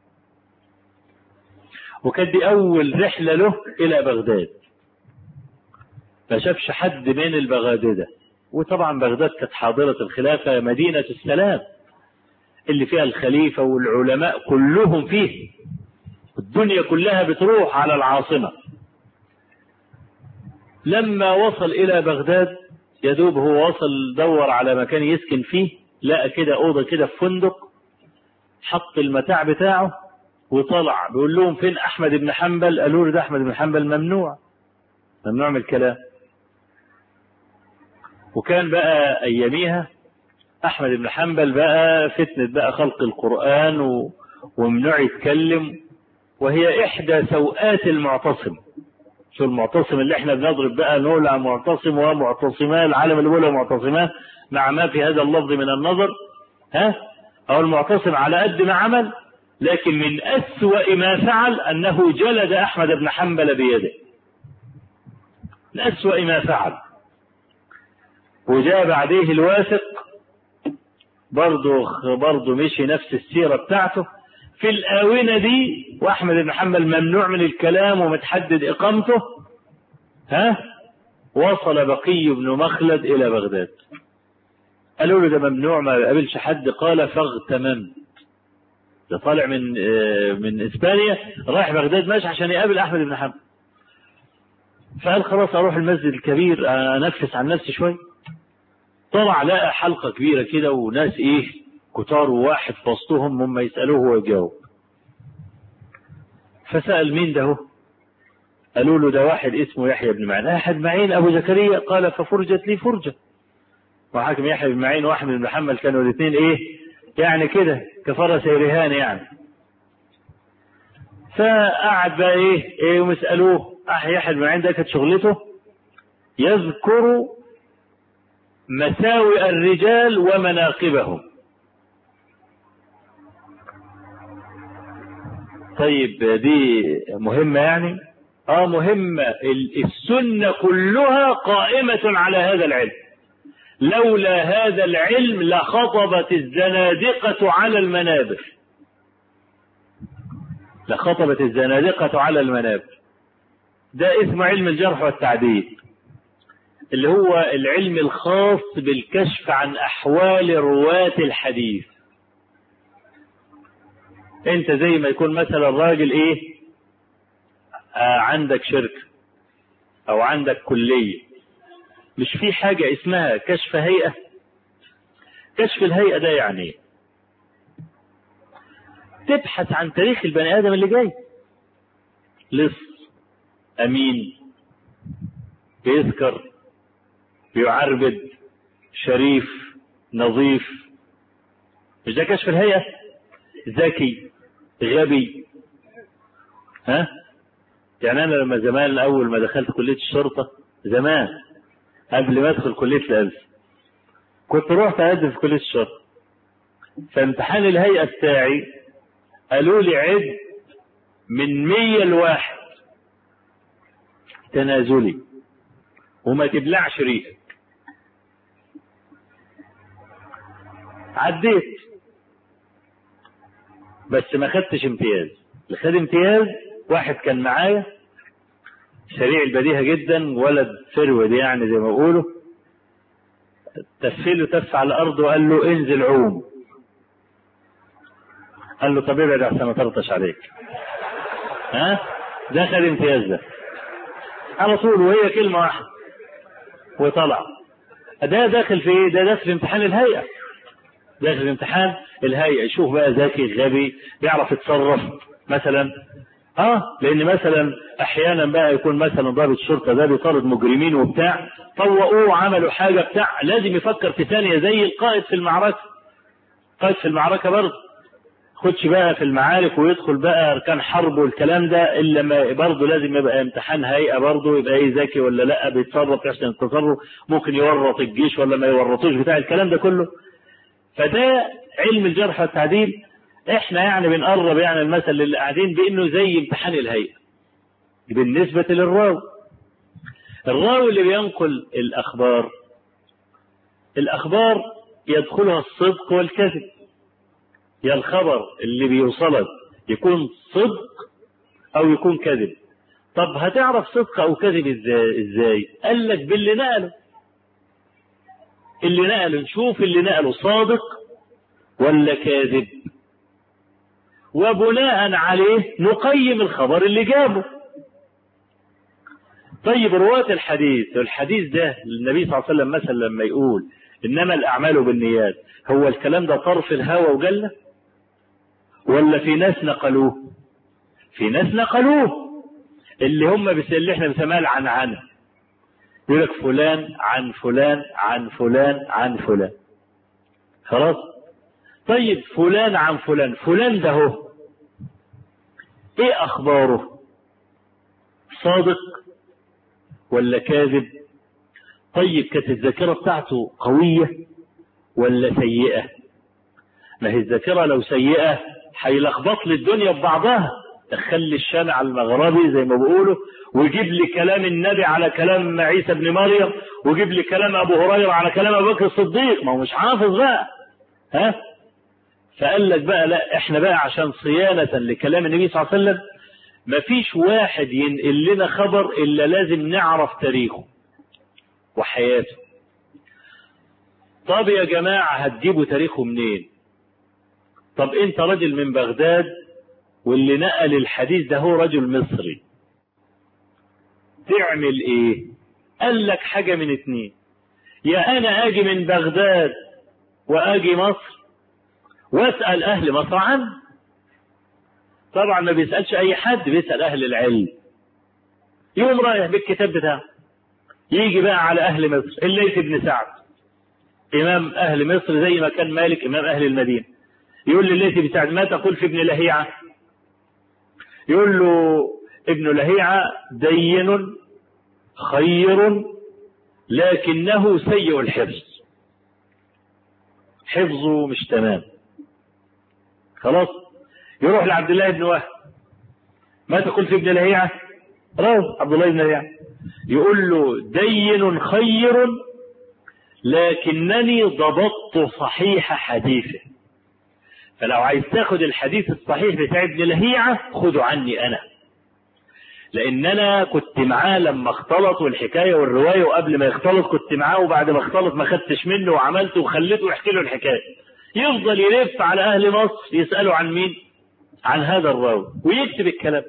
وكانت دي أول رحلة له إلى بغداد ما شافش حد من البغاددة وطبعا بغداد كانت حاضرة الخلافة مدينة السلام اللي فيها الخليفة والعلماء كلهم فيه الدنيا كلها بتروح على العاصمة لما وصل إلى بغداد يدوب هو وصل دور على مكان يسكن فيه لقى كده أوضة كده في فندق حط المتاع بتاعه وطلع بيقول لهم فين أحمد بن حنبل قالوا له ده أحمد بن حنبل ممنوع ممنوع من الكلام وكان بقى أياميها أحمد بن حنبل بقى فتنة بقى خلق القرآن و... وممنوع يتكلم وهي إحدى سوءات المعتصم شو المعتصم اللي احنا بنضرب بقى نقول عن معتصم ومعتصمان العالم اللي بيقولها معتصمان مع ما في هذا اللفظ من النظر ها أو المعتصم على قد ما عمل لكن من أسوأ ما فعل أنه جلد أحمد بن حنبل بيده من أسوأ ما فعل وجاء بعديه الواثق برضه برضه مشي نفس السيرة بتاعته في الآونة دي وأحمد بن حنبل ممنوع من الكلام ومتحدد إقامته ها وصل بقي بن مخلد إلى بغداد قالوا له ده ممنوع ما يقابلش حد قال فاغتممت ده طالع من من اسبانيا رايح بغداد ماشي عشان يقابل احمد بن حنبل فقال خلاص اروح المسجد الكبير انفس عن نفسي شويه طلع لقى حلقه كبيره كده وناس ايه كتار وواحد في وسطهم هم يسالوه هو يجاوب فسال مين ده هو قالوا له ده واحد اسمه يحيى بن معين احد معين ابو زكريا قال ففرجت لي فرجه وحاكم يحيى بن معين واحمد بن محمد كانوا الاثنين ايه يعني كده كفرس رهان يعني فقعد بقى ايه ايه ومسألوه يحيى بن معين ده كانت شغلته يذكر مساوئ الرجال ومناقبهم طيب دي مهمة يعني اه مهمة السنة كلها قائمة على هذا العلم لولا هذا العلم لخطبت الزنادقة على المنابر لخطبت الزنادقة على المنابر ده اسمه علم الجرح والتعديل اللي هو العلم الخاص بالكشف عن أحوال رواة الحديث انت زي ما يكون مثلا راجل ايه آه عندك شركة او عندك كلية مش في حاجة اسمها كشف هيئة كشف الهيئة ده يعني ايه تبحث عن تاريخ البني ادم اللي جاي لص امين بيذكر بيعربد شريف نظيف مش ده كشف الهيئة ذكي غبي ها يعني انا لما زمان اول ما دخلت كليه الشرطه زمان قبل ما ادخل كليه الالف كنت رحت اقدم في كليه الشرطه فامتحان الهيئه بتاعي قالوا لي عد من مية لواحد تنازلي وما تبلعش ريقك عديت بس ما خدتش امتياز اللي خد امتياز واحد كان معايا سريع البديهة جدا ولد فرود يعني زي ما بيقولوا تفله تف على الارض وقال له انزل عوم قال له طب ابعد عشان ما ترطش عليك ها ده خد امتياز ده على طول وهي كلمة واحدة وطلع ده داخل في ايه ده داخل في امتحان الهيئة داخل الامتحان الهيئة يشوف بقى ذكي غبي بيعرف يتصرف مثلا اه لان مثلا احيانا بقى يكون مثلا ضابط شرطه ده بيطارد مجرمين وبتاع طوقوه وعملوا حاجه بتاع لازم يفكر في ثانيه زي القائد في المعركه قائد في المعركه برضه خدش بقى في المعارك ويدخل بقى اركان حرب والكلام ده الا ما برضه لازم يبقى امتحان هيئه برضه يبقى ايه ذكي ولا لا بيتصرف يحسن التصرف ممكن يورط الجيش ولا ما يورطوش بتاع الكلام ده كله فده علم الجرح والتعديل احنا يعني بنقرب يعني المثل للي قاعدين بانه زي امتحان الهيئه بالنسبه للراوي الراوي اللي بينقل الاخبار الاخبار يدخلها الصدق والكذب يا الخبر اللي بيوصلك يكون صدق او يكون كذب طب هتعرف صدق او كذب ازاي ازاي قال لك باللي نقله اللي نقله نشوف اللي نقله صادق ولا كاذب وبناء عليه نقيم الخبر اللي جابه طيب رواة الحديث الحديث ده النبي صلى الله عليه وسلم مثلا لما يقول انما الاعمال بالنيات هو الكلام ده طرف الهوى وجله ولا في ناس نقلوه في ناس نقلوه اللي هم بس اللي احنا بنسميها العنعنه يقول لك فلان عن فلان عن فلان عن فلان خلاص طيب فلان عن فلان فلان ده هو ايه اخباره صادق ولا كاذب طيب كانت الذاكرة بتاعته قوية ولا سيئة ما هي الذاكرة لو سيئة هيلخبط لي الدنيا ببعضها دخل الشامع المغربي زي ما بيقولوا ويجيب لي كلام النبي على كلام عيسى ابن مريم ويجيب لي كلام ابو هريره على كلام ابو بكر الصديق ما هو مش حافظ بقى ها فقال لك بقى لا احنا بقى عشان صيانة لكلام النبي صلى الله عليه وسلم مفيش واحد ينقل لنا خبر الا لازم نعرف تاريخه وحياته طب يا جماعة هتجيبوا تاريخه منين طب انت راجل من بغداد واللي نقل الحديث ده هو رجل مصري تعمل ايه قال لك حاجة من اتنين يا انا اجي من بغداد واجي مصر واسأل اهل مصر عنه طبعا ما بيسألش اي حد بيسأل اهل العلم يقوم رايح بالكتاب بتاعه يجي بقى على اهل مصر الليث بن سعد امام اهل مصر زي ما كان مالك امام اهل المدينه يقول لليث بن سعد ما تقول في ابن لهيعه يقول له ابن لهيعه دين خير لكنه سيء الحفظ حفظه مش تمام خلاص يروح لعبد الله بن وهب ما تقول في ابن لهيعه راوي عبد الله بن لهيعه يقول له دين خير لكنني ضبطت صحيح حديثه فلو عايز تاخد الحديث الصحيح بتاع ابن لهيعة خده عني أنا لأن أنا كنت معاه لما اختلط والحكاية والرواية وقبل ما يختلط كنت معاه وبعد ما اختلط ما خدتش منه وعملته وخليته يحكي له الحكاية يفضل يلف على أهل مصر يسألوا عن مين؟ عن هذا الراوي ويكتب الكلام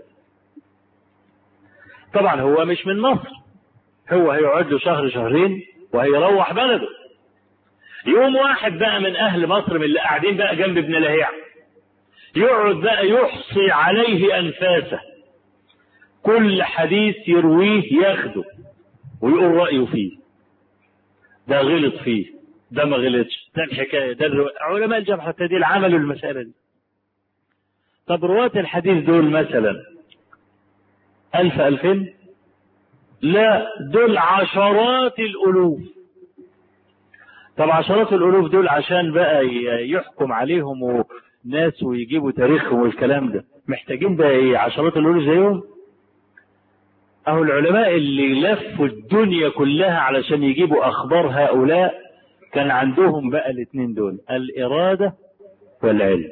طبعا هو مش من مصر هو هيقعد له شهر شهرين وهيروح بلده يوم واحد بقى من اهل مصر من اللي قاعدين بقى جنب ابن لهيع يقعد بقى يحصي عليه انفاسه كل حديث يرويه ياخده ويقول رايه فيه ده غلط فيه ده ما غلطش ده الحكايه ده الرو... علماء الجرح والتعديل عملوا المساله دي طب رواة الحديث دول مثلا ألف ألفين لا دول عشرات الألوف طب عشرات الألوف دول عشان بقى يحكم عليهم ناس ويجيبوا تاريخهم والكلام ده محتاجين بقى ايه عشرات الألوف زيهم أهو العلماء اللي لفوا الدنيا كلها علشان يجيبوا أخبار هؤلاء كان عندهم بقى الاثنين دول الإرادة والعلم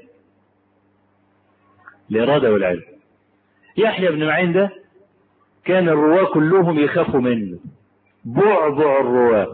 الإرادة والعلم يحيى بن معين ده كان الرواة كلهم يخافوا منه بعبع الرواة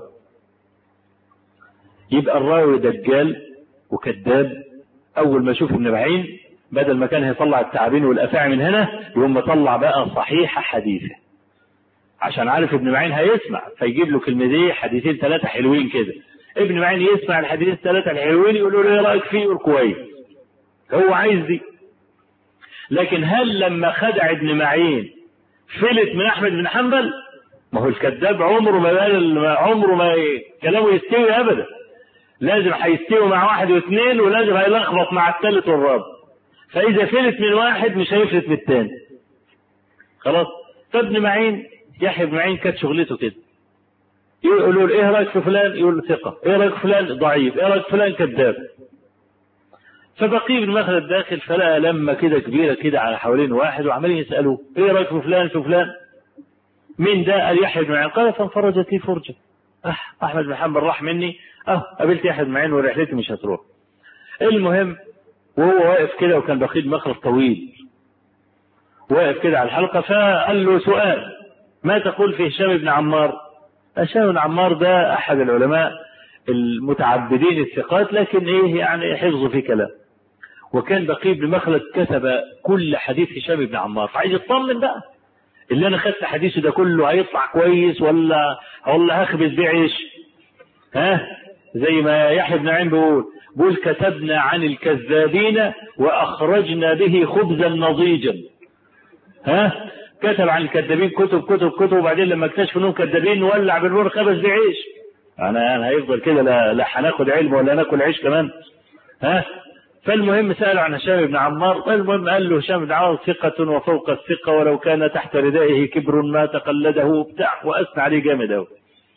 يبقى الراوي دجال وكذاب أول ما يشوف ابن معين بدل ما كان هيطلع التعابين والأفاعي من هنا يقوم مطلع بقى صحيح حديثه عشان عارف ابن معين هيسمع فيجيب له كلمتين حديثين ثلاثة حلوين كده ابن معين يسمع الحديث الثلاثة الحلوين يقولوا له ايه رأيك فيه يقول كويس هو عايز دي لكن هل لما خدع ابن معين فلت من احمد بن حنبل ما هو الكذاب عمره ما بال عمره ما كلامه يستوي ابدا لازم هيستوي مع واحد واثنين ولازم هيلخبط مع الثالث والرابع فاذا فلت من واحد مش هيفلت من الثاني خلاص فابن معين يحيى بن معين كانت شغلته كده يقولوا له ايه رايك في فلان يقول له ثقه ايه رايك في فلان ضعيف ايه رايك في فلان كذاب فبقي بن مخلد داخل فلقى لمه كده كبيره كده على حوالين واحد وعمالين يسالوه ايه رايك في فلان في فلان مين ده قال يحيى بن معين قال فانفرجت لي فرجه أه احمد بن حنبل راح مني اه قابلت يحيى بن معين ورحلتي مش هتروح المهم وهو واقف كده وكان بقي بن مخلد طويل واقف كده على الحلقه فقال له سؤال ما تقول في هشام بن عمار هشام بن عمار ده احد العلماء المتعبدين الثقات لكن ايه يعني حفظه في كلام وكان بقي بن مخلد كتب كل حديث هشام بن عمار فعايز يطمن بقى اللي انا خدت حديثه ده كله هيطلع كويس ولا ولا هخبز بيه عيش ها زي ما يحيى بن عين بيقول بيقول كتبنا عن الكذابين واخرجنا به خبزا نضيجا ها كتب عن الكذابين كتب كتب كتب وبعدين لما اكتشفوا انهم كذابين ولع بالنور خبز بيه عيش انا انا هيفضل كده لا لا هناخد علم ولا ناكل عيش كمان ها فالمهم سأله عن هشام بن عمار فالمهم قال له هشام بن عمار ثقة وفوق الثقة ولو كان تحت ردائه كبر ما تقلده بتاع وأثنى عليه جامد أوي.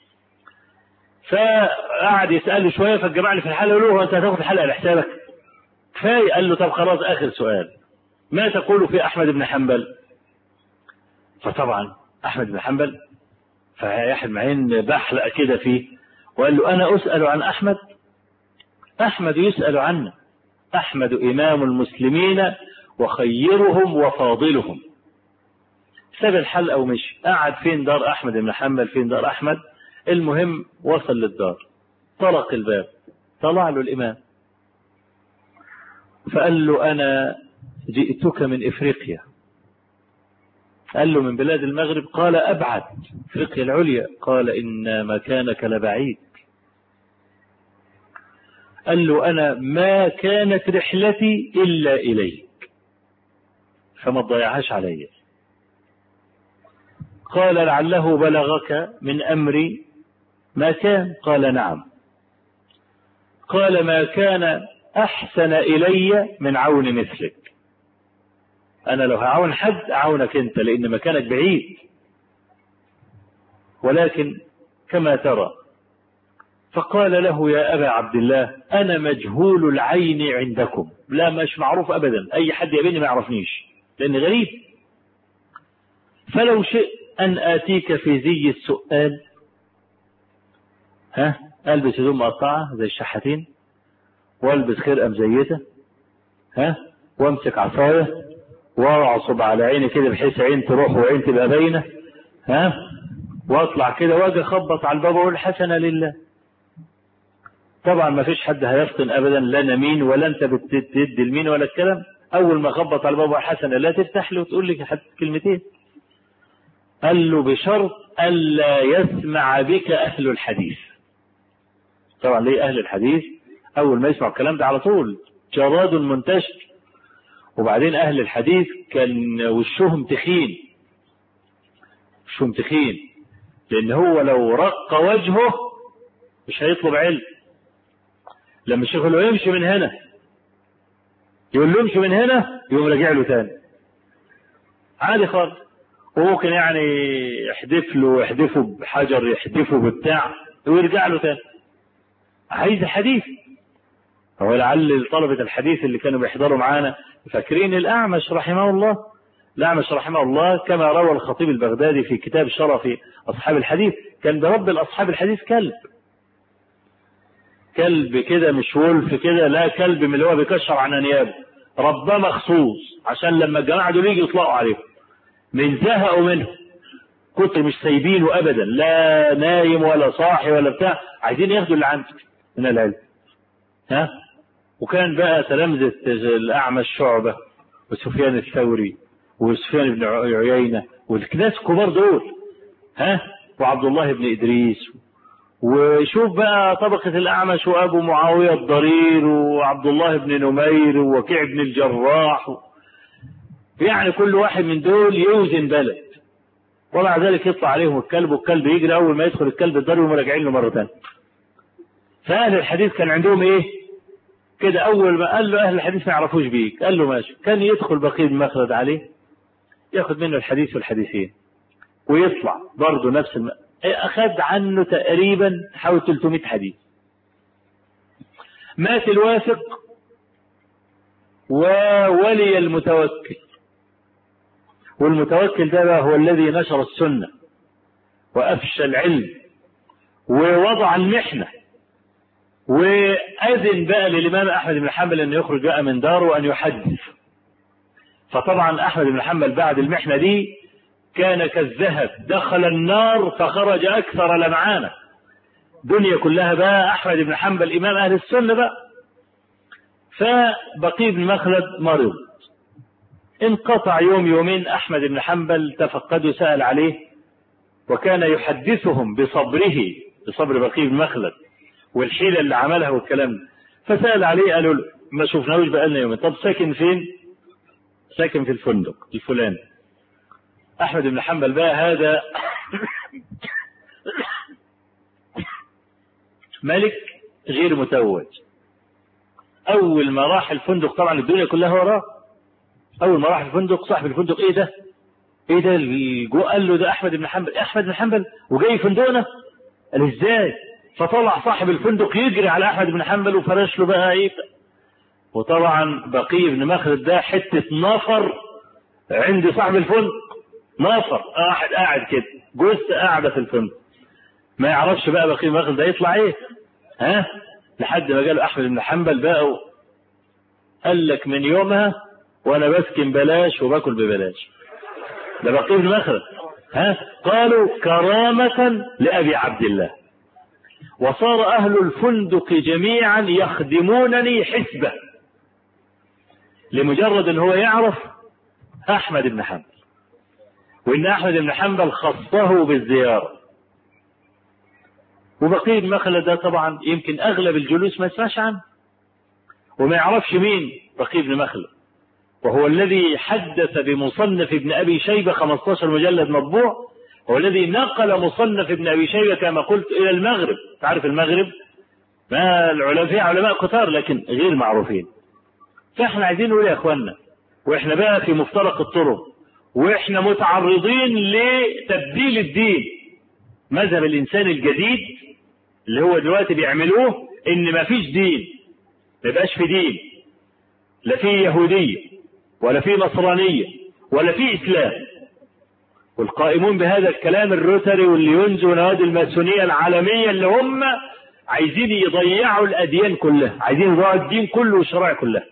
فقعد يسأله شوية فالجماعة اللي في الحلقة قالوا له أنت هتاخد الحلقة لحسابك؟ كفاية قال له طب خلاص آخر سؤال ما تقول في أحمد بن حنبل؟ فطبعا أحمد بن حنبل فيحيى بن معين بحلق كده فيه وقال له أنا أسأل عن أحمد أحمد يسأل عنه أحمد إمام المسلمين وخيرهم وفاضلهم ساب الحلقة ومشي قعد فين دار أحمد بن حنبل فين دار أحمد المهم وصل للدار طرق الباب طلع له الإمام فقال له أنا جئتك من إفريقيا قال له من بلاد المغرب قال أبعد إفريقيا العليا قال إن مكانك لبعيد قال له أنا ما كانت رحلتي إلا إليك فما تضيعهاش علي قال لعله بلغك من أمري ما كان قال نعم قال ما كان أحسن إلي من عون مثلك أنا لو هعاون حد أعاونك أنت لأن مكانك بعيد ولكن كما ترى فقال له يا أبا عبد الله أنا مجهول العين عندكم لا مش معروف أبدا أي حد يقابلني ما يعرفنيش لأن غريب فلو شئت أن آتيك في زي السؤال ها ألبس هدوم مقطعة زي الشحاتين والبس خرقة مزيتة ها وامسك عصاية واعصب على عيني كده بحيث عين تروح وعين تبقى باينة ها واطلع كده واجي اخبط على الباب واقول حسنة لله طبعا ما فيش حد هيفطن ابدا لا انا مين ولا انت بتدي لمين ولا الكلام اول ما اخبط على الباب حسنة لا تفتح له وتقول لي حتى كلمتين قال له بشرط الا يسمع بك اهل الحديث طبعا ليه اهل الحديث اول ما يسمعوا الكلام ده على طول جراد منتشر وبعدين اهل الحديث كان وشهم تخين وشهم تخين لان هو لو رق وجهه مش هيطلب علم لما الشيخ يقول له يمشي من هنا يقول له امشي من هنا يقوم راجع له تاني عادي خالص وممكن يعني يحدف له يحدفه بحجر يحدفه ببتاع ويرجع له تاني عايز حديث هو لعل طلبة الحديث اللي كانوا بيحضروا معانا فاكرين الأعمش رحمه الله الأعمش رحمه الله كما روى الخطيب البغدادي في كتاب شرف أصحاب الحديث كان برب الأصحاب الحديث كلب كلب كده مش ولف كده لا كلب من اللي هو بيكشر عن انيابه رباه مخصوص عشان لما الجماعه دول يجوا يطلعوا عليه من زهقوا منه كتر مش سايبينه ابدا لا نايم ولا صاحي ولا بتاع عايزين ياخدوا اللي عندك من العلم ها وكان بقى تلامذة الأعمى الشعبة وسفيان الثوري وسفيان بن عيينة والناس الكبار دول ها وعبد الله بن إدريس وشوف بقى طبقة الأعمش وأبو معاوية الضرير وعبد الله بن نمير ووكيع بن الجراح يعني كل واحد من دول يوزن بلد ومع ذلك يطلع عليهم الكلب والكلب يجري أول ما يدخل الكلب الضرب ومراجعين له مرة ثانية فأهل الحديث كان عندهم إيه؟ كده أول ما قال له أهل الحديث ما يعرفوش بيك قال له ماشي كان يدخل بقية المخلد عليه ياخد منه الحديث والحديثين ويطلع برضه نفس الم... أخذ عنه تقريبا حوالي 300 حديث مات الواثق وولي المتوكل والمتوكل ده بقى هو الذي نشر السنة وأفشى العلم ووضع المحنة وأذن بقى للإمام أحمد بن حنبل أن يخرج بقى من داره وأن يحدث فطبعا أحمد بن حنبل بعد المحنة دي كان كالذهب دخل النار فخرج أكثر لمعانة دنيا كلها بقى أحمد بن حنبل إمام أهل السنة بقى فبقي بن مخلد مرض انقطع يوم يومين أحمد بن حنبل تفقده سأل عليه وكان يحدثهم بصبره بصبر بقي بن مخلد والحيلة اللي عملها والكلام ده فسأل عليه قالوا له ما شفناهوش بقالنا يومين طب ساكن فين؟ ساكن في الفندق الفلاني أحمد بن حنبل بقى هذا ملك غير متوج أول ما راح الفندق طبعا الدنيا كلها وراه أول ما راح الفندق صاحب الفندق إيه ده؟ إيه ده جو قال له ده أحمد بن حنبل أحمد بن حنبل وجاي فندقنا؟ قال إزاي؟ فطلع صاحب الفندق يجري على أحمد بن حنبل وفرش له بقى إيه وطبعا بقي بن مخلد ده حتة نفر عند صاحب الفندق نفر واحد قاعد كده جثة قاعدة في الفندق ما يعرفش بقى بقي بن مخلد ده يطلع ايه ها لحد ما جاله احمد بن حنبل بقى قال لك من يومها وانا بسكن بلاش وباكل ببلاش ده بقي بن مخلد ها قالوا كرامة لأبي عبد الله وصار أهل الفندق جميعا يخدمونني حسبة لمجرد ان هو يعرف احمد بن حنبل وان احمد بن حنبل خصه بالزيارة وبقي بن مخلد ده طبعا يمكن اغلب الجلوس ما يسمعش عنه وما يعرفش مين بقي بن مخلد وهو الذي حدث بمصنف ابن ابي شيبة 15 مجلد مطبوع هو الذي نقل مصنف ابن ابي شيبة كما قلت الى المغرب تعرف المغرب ما العلماء فيها علماء كتار لكن غير معروفين فاحنا عايزين نقول يا اخوانا واحنا بقى في مفترق الطرق واحنا متعرضين لتبديل الدين مذهب الانسان الجديد اللي هو دلوقتي بيعملوه ان ما فيش دين ما يبقاش في دين لا في يهودية ولا في نصرانية ولا في اسلام والقائمون بهذا الكلام الروتري والليونز ونوادي الماسونية العالمية اللي هم عايزين يضيعوا الاديان كلها عايزين يضيعوا الدين كله والشرائع كلها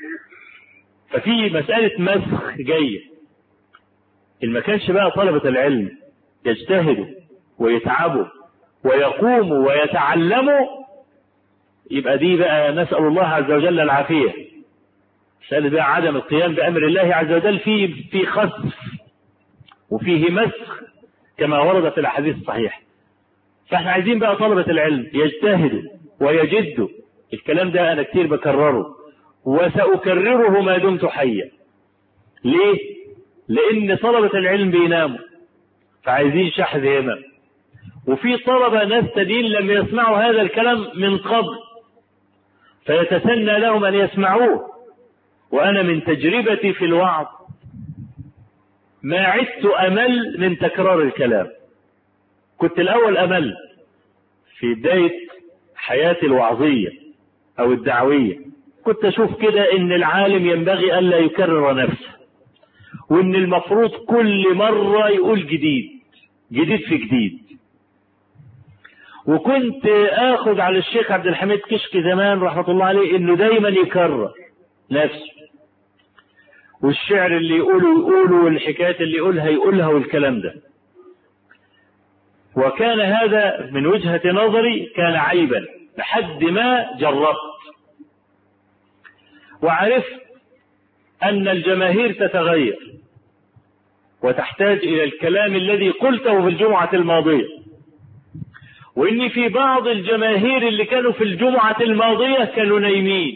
ففي مسألة مسخ جاية إن ما كانش بقى طلبة العلم يجتهدوا ويتعبوا ويقوموا ويتعلموا يبقى دي بقى نسأل الله عز وجل العافية مسألة بقى عدم القيام بأمر الله عز وجل في في خسف وفيه مسخ كما ورد في الأحاديث الصحيحة فاحنا عايزين بقى طلبة العلم يجتهدوا ويجدوا الكلام ده أنا كتير بكرره وسأكرره ما دمت حيا ليه لان طلبة العلم بيناموا فعايزين شحذ همم وفي طلبة ناس تدين لم يسمعوا هذا الكلام من قبل فيتسنى لهم ان يسمعوه وانا من تجربتي في الوعظ ما عدت امل من تكرار الكلام كنت الاول امل في بداية حياتي الوعظية او الدعوية كنت اشوف كده ان العالم ينبغي الا يكرر نفسه وان المفروض كل مرة يقول جديد جديد في جديد وكنت اخذ على الشيخ عبد الحميد كشك زمان رحمة الله عليه انه دايما يكرر نفسه والشعر اللي يقوله يقوله والحكايات اللي يقولها يقولها والكلام ده وكان هذا من وجهة نظري كان عيبا لحد ما جربت وعرفت أن الجماهير تتغير وتحتاج إلى الكلام الذي قلته في الجمعة الماضية وإن في بعض الجماهير اللي كانوا في الجمعة الماضية كانوا نايمين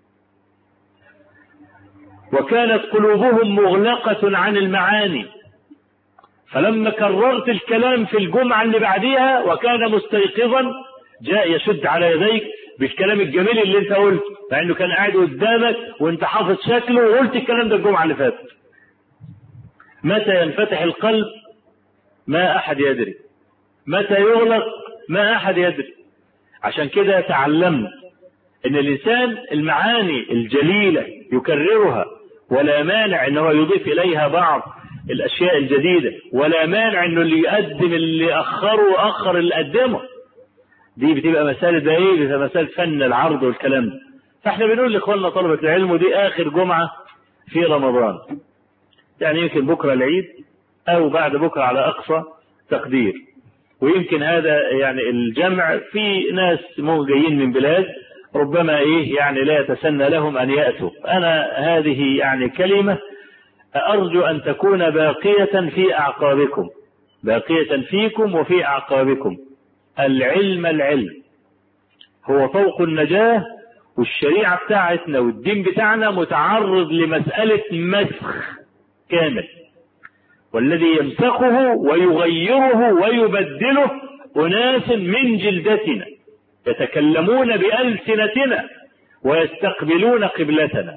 وكانت قلوبهم مغلقة عن المعاني فلما كررت الكلام في الجمعة اللي بعديها وكان مستيقظا جاء يشد على يديك بالكلام الجميل اللي انت قلته مع انه كان قاعد قدامك وانت حافظ شكله وقلت الكلام ده الجمعة اللي فاتت متى ينفتح القلب ما احد يدري متى يغلق ما احد يدري عشان كده تعلمت ان الانسان المعاني الجليلة يكررها ولا مانع ان هو يضيف اليها بعض الاشياء الجديدة ولا مانع انه اللي يقدم اللي اخره اخر اللي قدمه دي بتبقى مسألة ده ايه بتبقى مسألة فن العرض والكلام ده فاحنا بنقول لاخواننا طلبة العلم ودي اخر جمعة في رمضان يعني يمكن بكرة العيد او بعد بكرة على اقصى تقدير ويمكن هذا يعني الجمع في ناس مو جايين من بلاد ربما ايه يعني لا يتسنى لهم ان ياتوا انا هذه يعني كلمه ارجو ان تكون باقيه في اعقابكم باقيه فيكم وفي اعقابكم العلم العلم هو طوق النجاه والشريعه بتاعتنا والدين بتاعنا متعرض لمساله مسخ كامل والذي يمسخه ويغيره ويبدله اناس من جلدتنا يتكلمون بألسنتنا ويستقبلون قبلتنا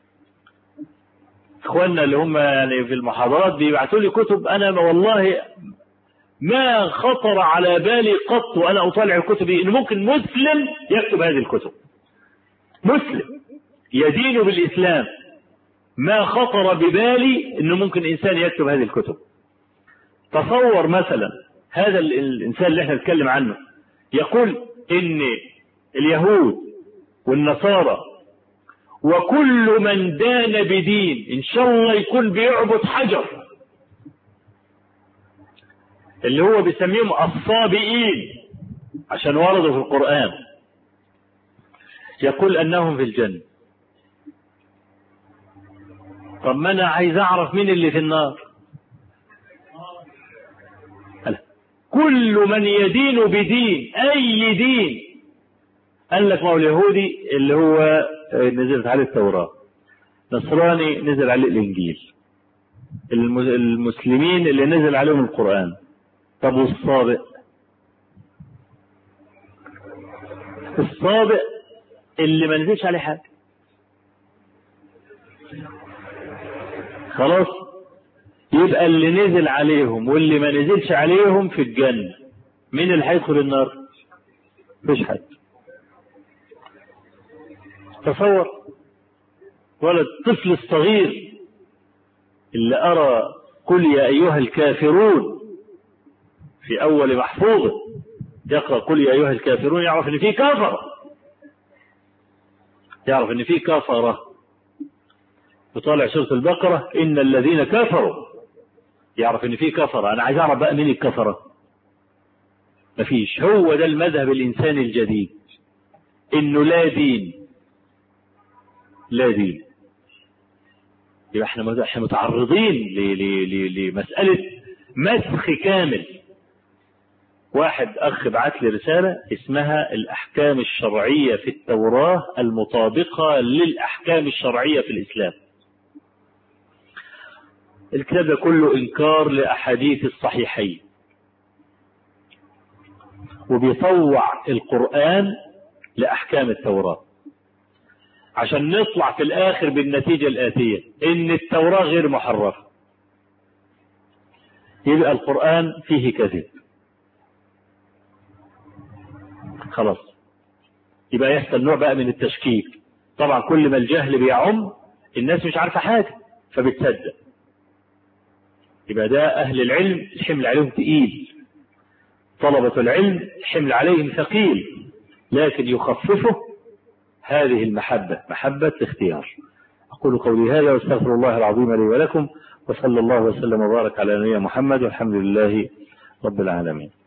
اخواننا اللي هم يعني في المحاضرات بيبعتوا لي كتب انا والله ما خطر على بالي قط وانا اطالع الكتب ان ممكن مسلم يكتب هذه الكتب مسلم يدين بالاسلام ما خطر ببالي انه ممكن انسان يكتب هذه الكتب تصور مثلا هذا الانسان اللي احنا نتكلم عنه يقول ان اليهود والنصارى وكل من دان بدين ان شاء الله يكون بيعبد حجر اللي هو بيسميهم الصابئين عشان وردوا في القرآن يقول انهم في الجنة طب ما انا عايز اعرف مين اللي في النار كل من يدين بدين اي دين قال لك ما هو اليهودي اللي هو نزلت عليه التوراة نصراني نزل عليه الانجيل المسلمين اللي نزل عليهم القرآن طب والصابئ الصابئ اللي ما نزلش عليه حاجة خلاص يبقى اللي نزل عليهم واللي ما نزلش عليهم في الجنة مين اللي هيدخل النار مفيش حد تصور ولد الطفل الصغير اللي أرى قل يا أيها الكافرون في أول محفوظه يقرأ قل يا أيها الكافرون يعرف إن في كفرة يعرف إن في كفرة وطالع سورة البقرة إن الذين كفروا يعرف إن في كفرة أنا عايز أعرف بقى مين الكفرة مفيش هو ده المذهب الإنساني الجديد إنه لا دين لا دين يبقى احنا احنا متعرضين لمسألة مسخ كامل واحد أخ بعت لي رسالة اسمها الأحكام الشرعية في التوراة المطابقة للأحكام الشرعية في الإسلام الكتاب ده كله إنكار لأحاديث الصحيحين وبيطوع القرآن لأحكام التوراة عشان نطلع في الآخر بالنتيجة الآتية إن التوراة غير محرفة يبقى القرآن فيه كذب خلاص يبقى يحصل نوع بقى من التشكيك طبعا كل ما الجهل بيعم الناس مش عارفة حاجة فبتصدق يبقى ده أهل العلم الحمل عليهم تقيل طلبة العلم الحمل عليهم ثقيل لكن يخففه هذه المحبة محبة الاختيار أقول قولي هذا واستغفر الله العظيم لي ولكم وصلى الله وسلم وبارك على نبينا محمد والحمد لله رب العالمين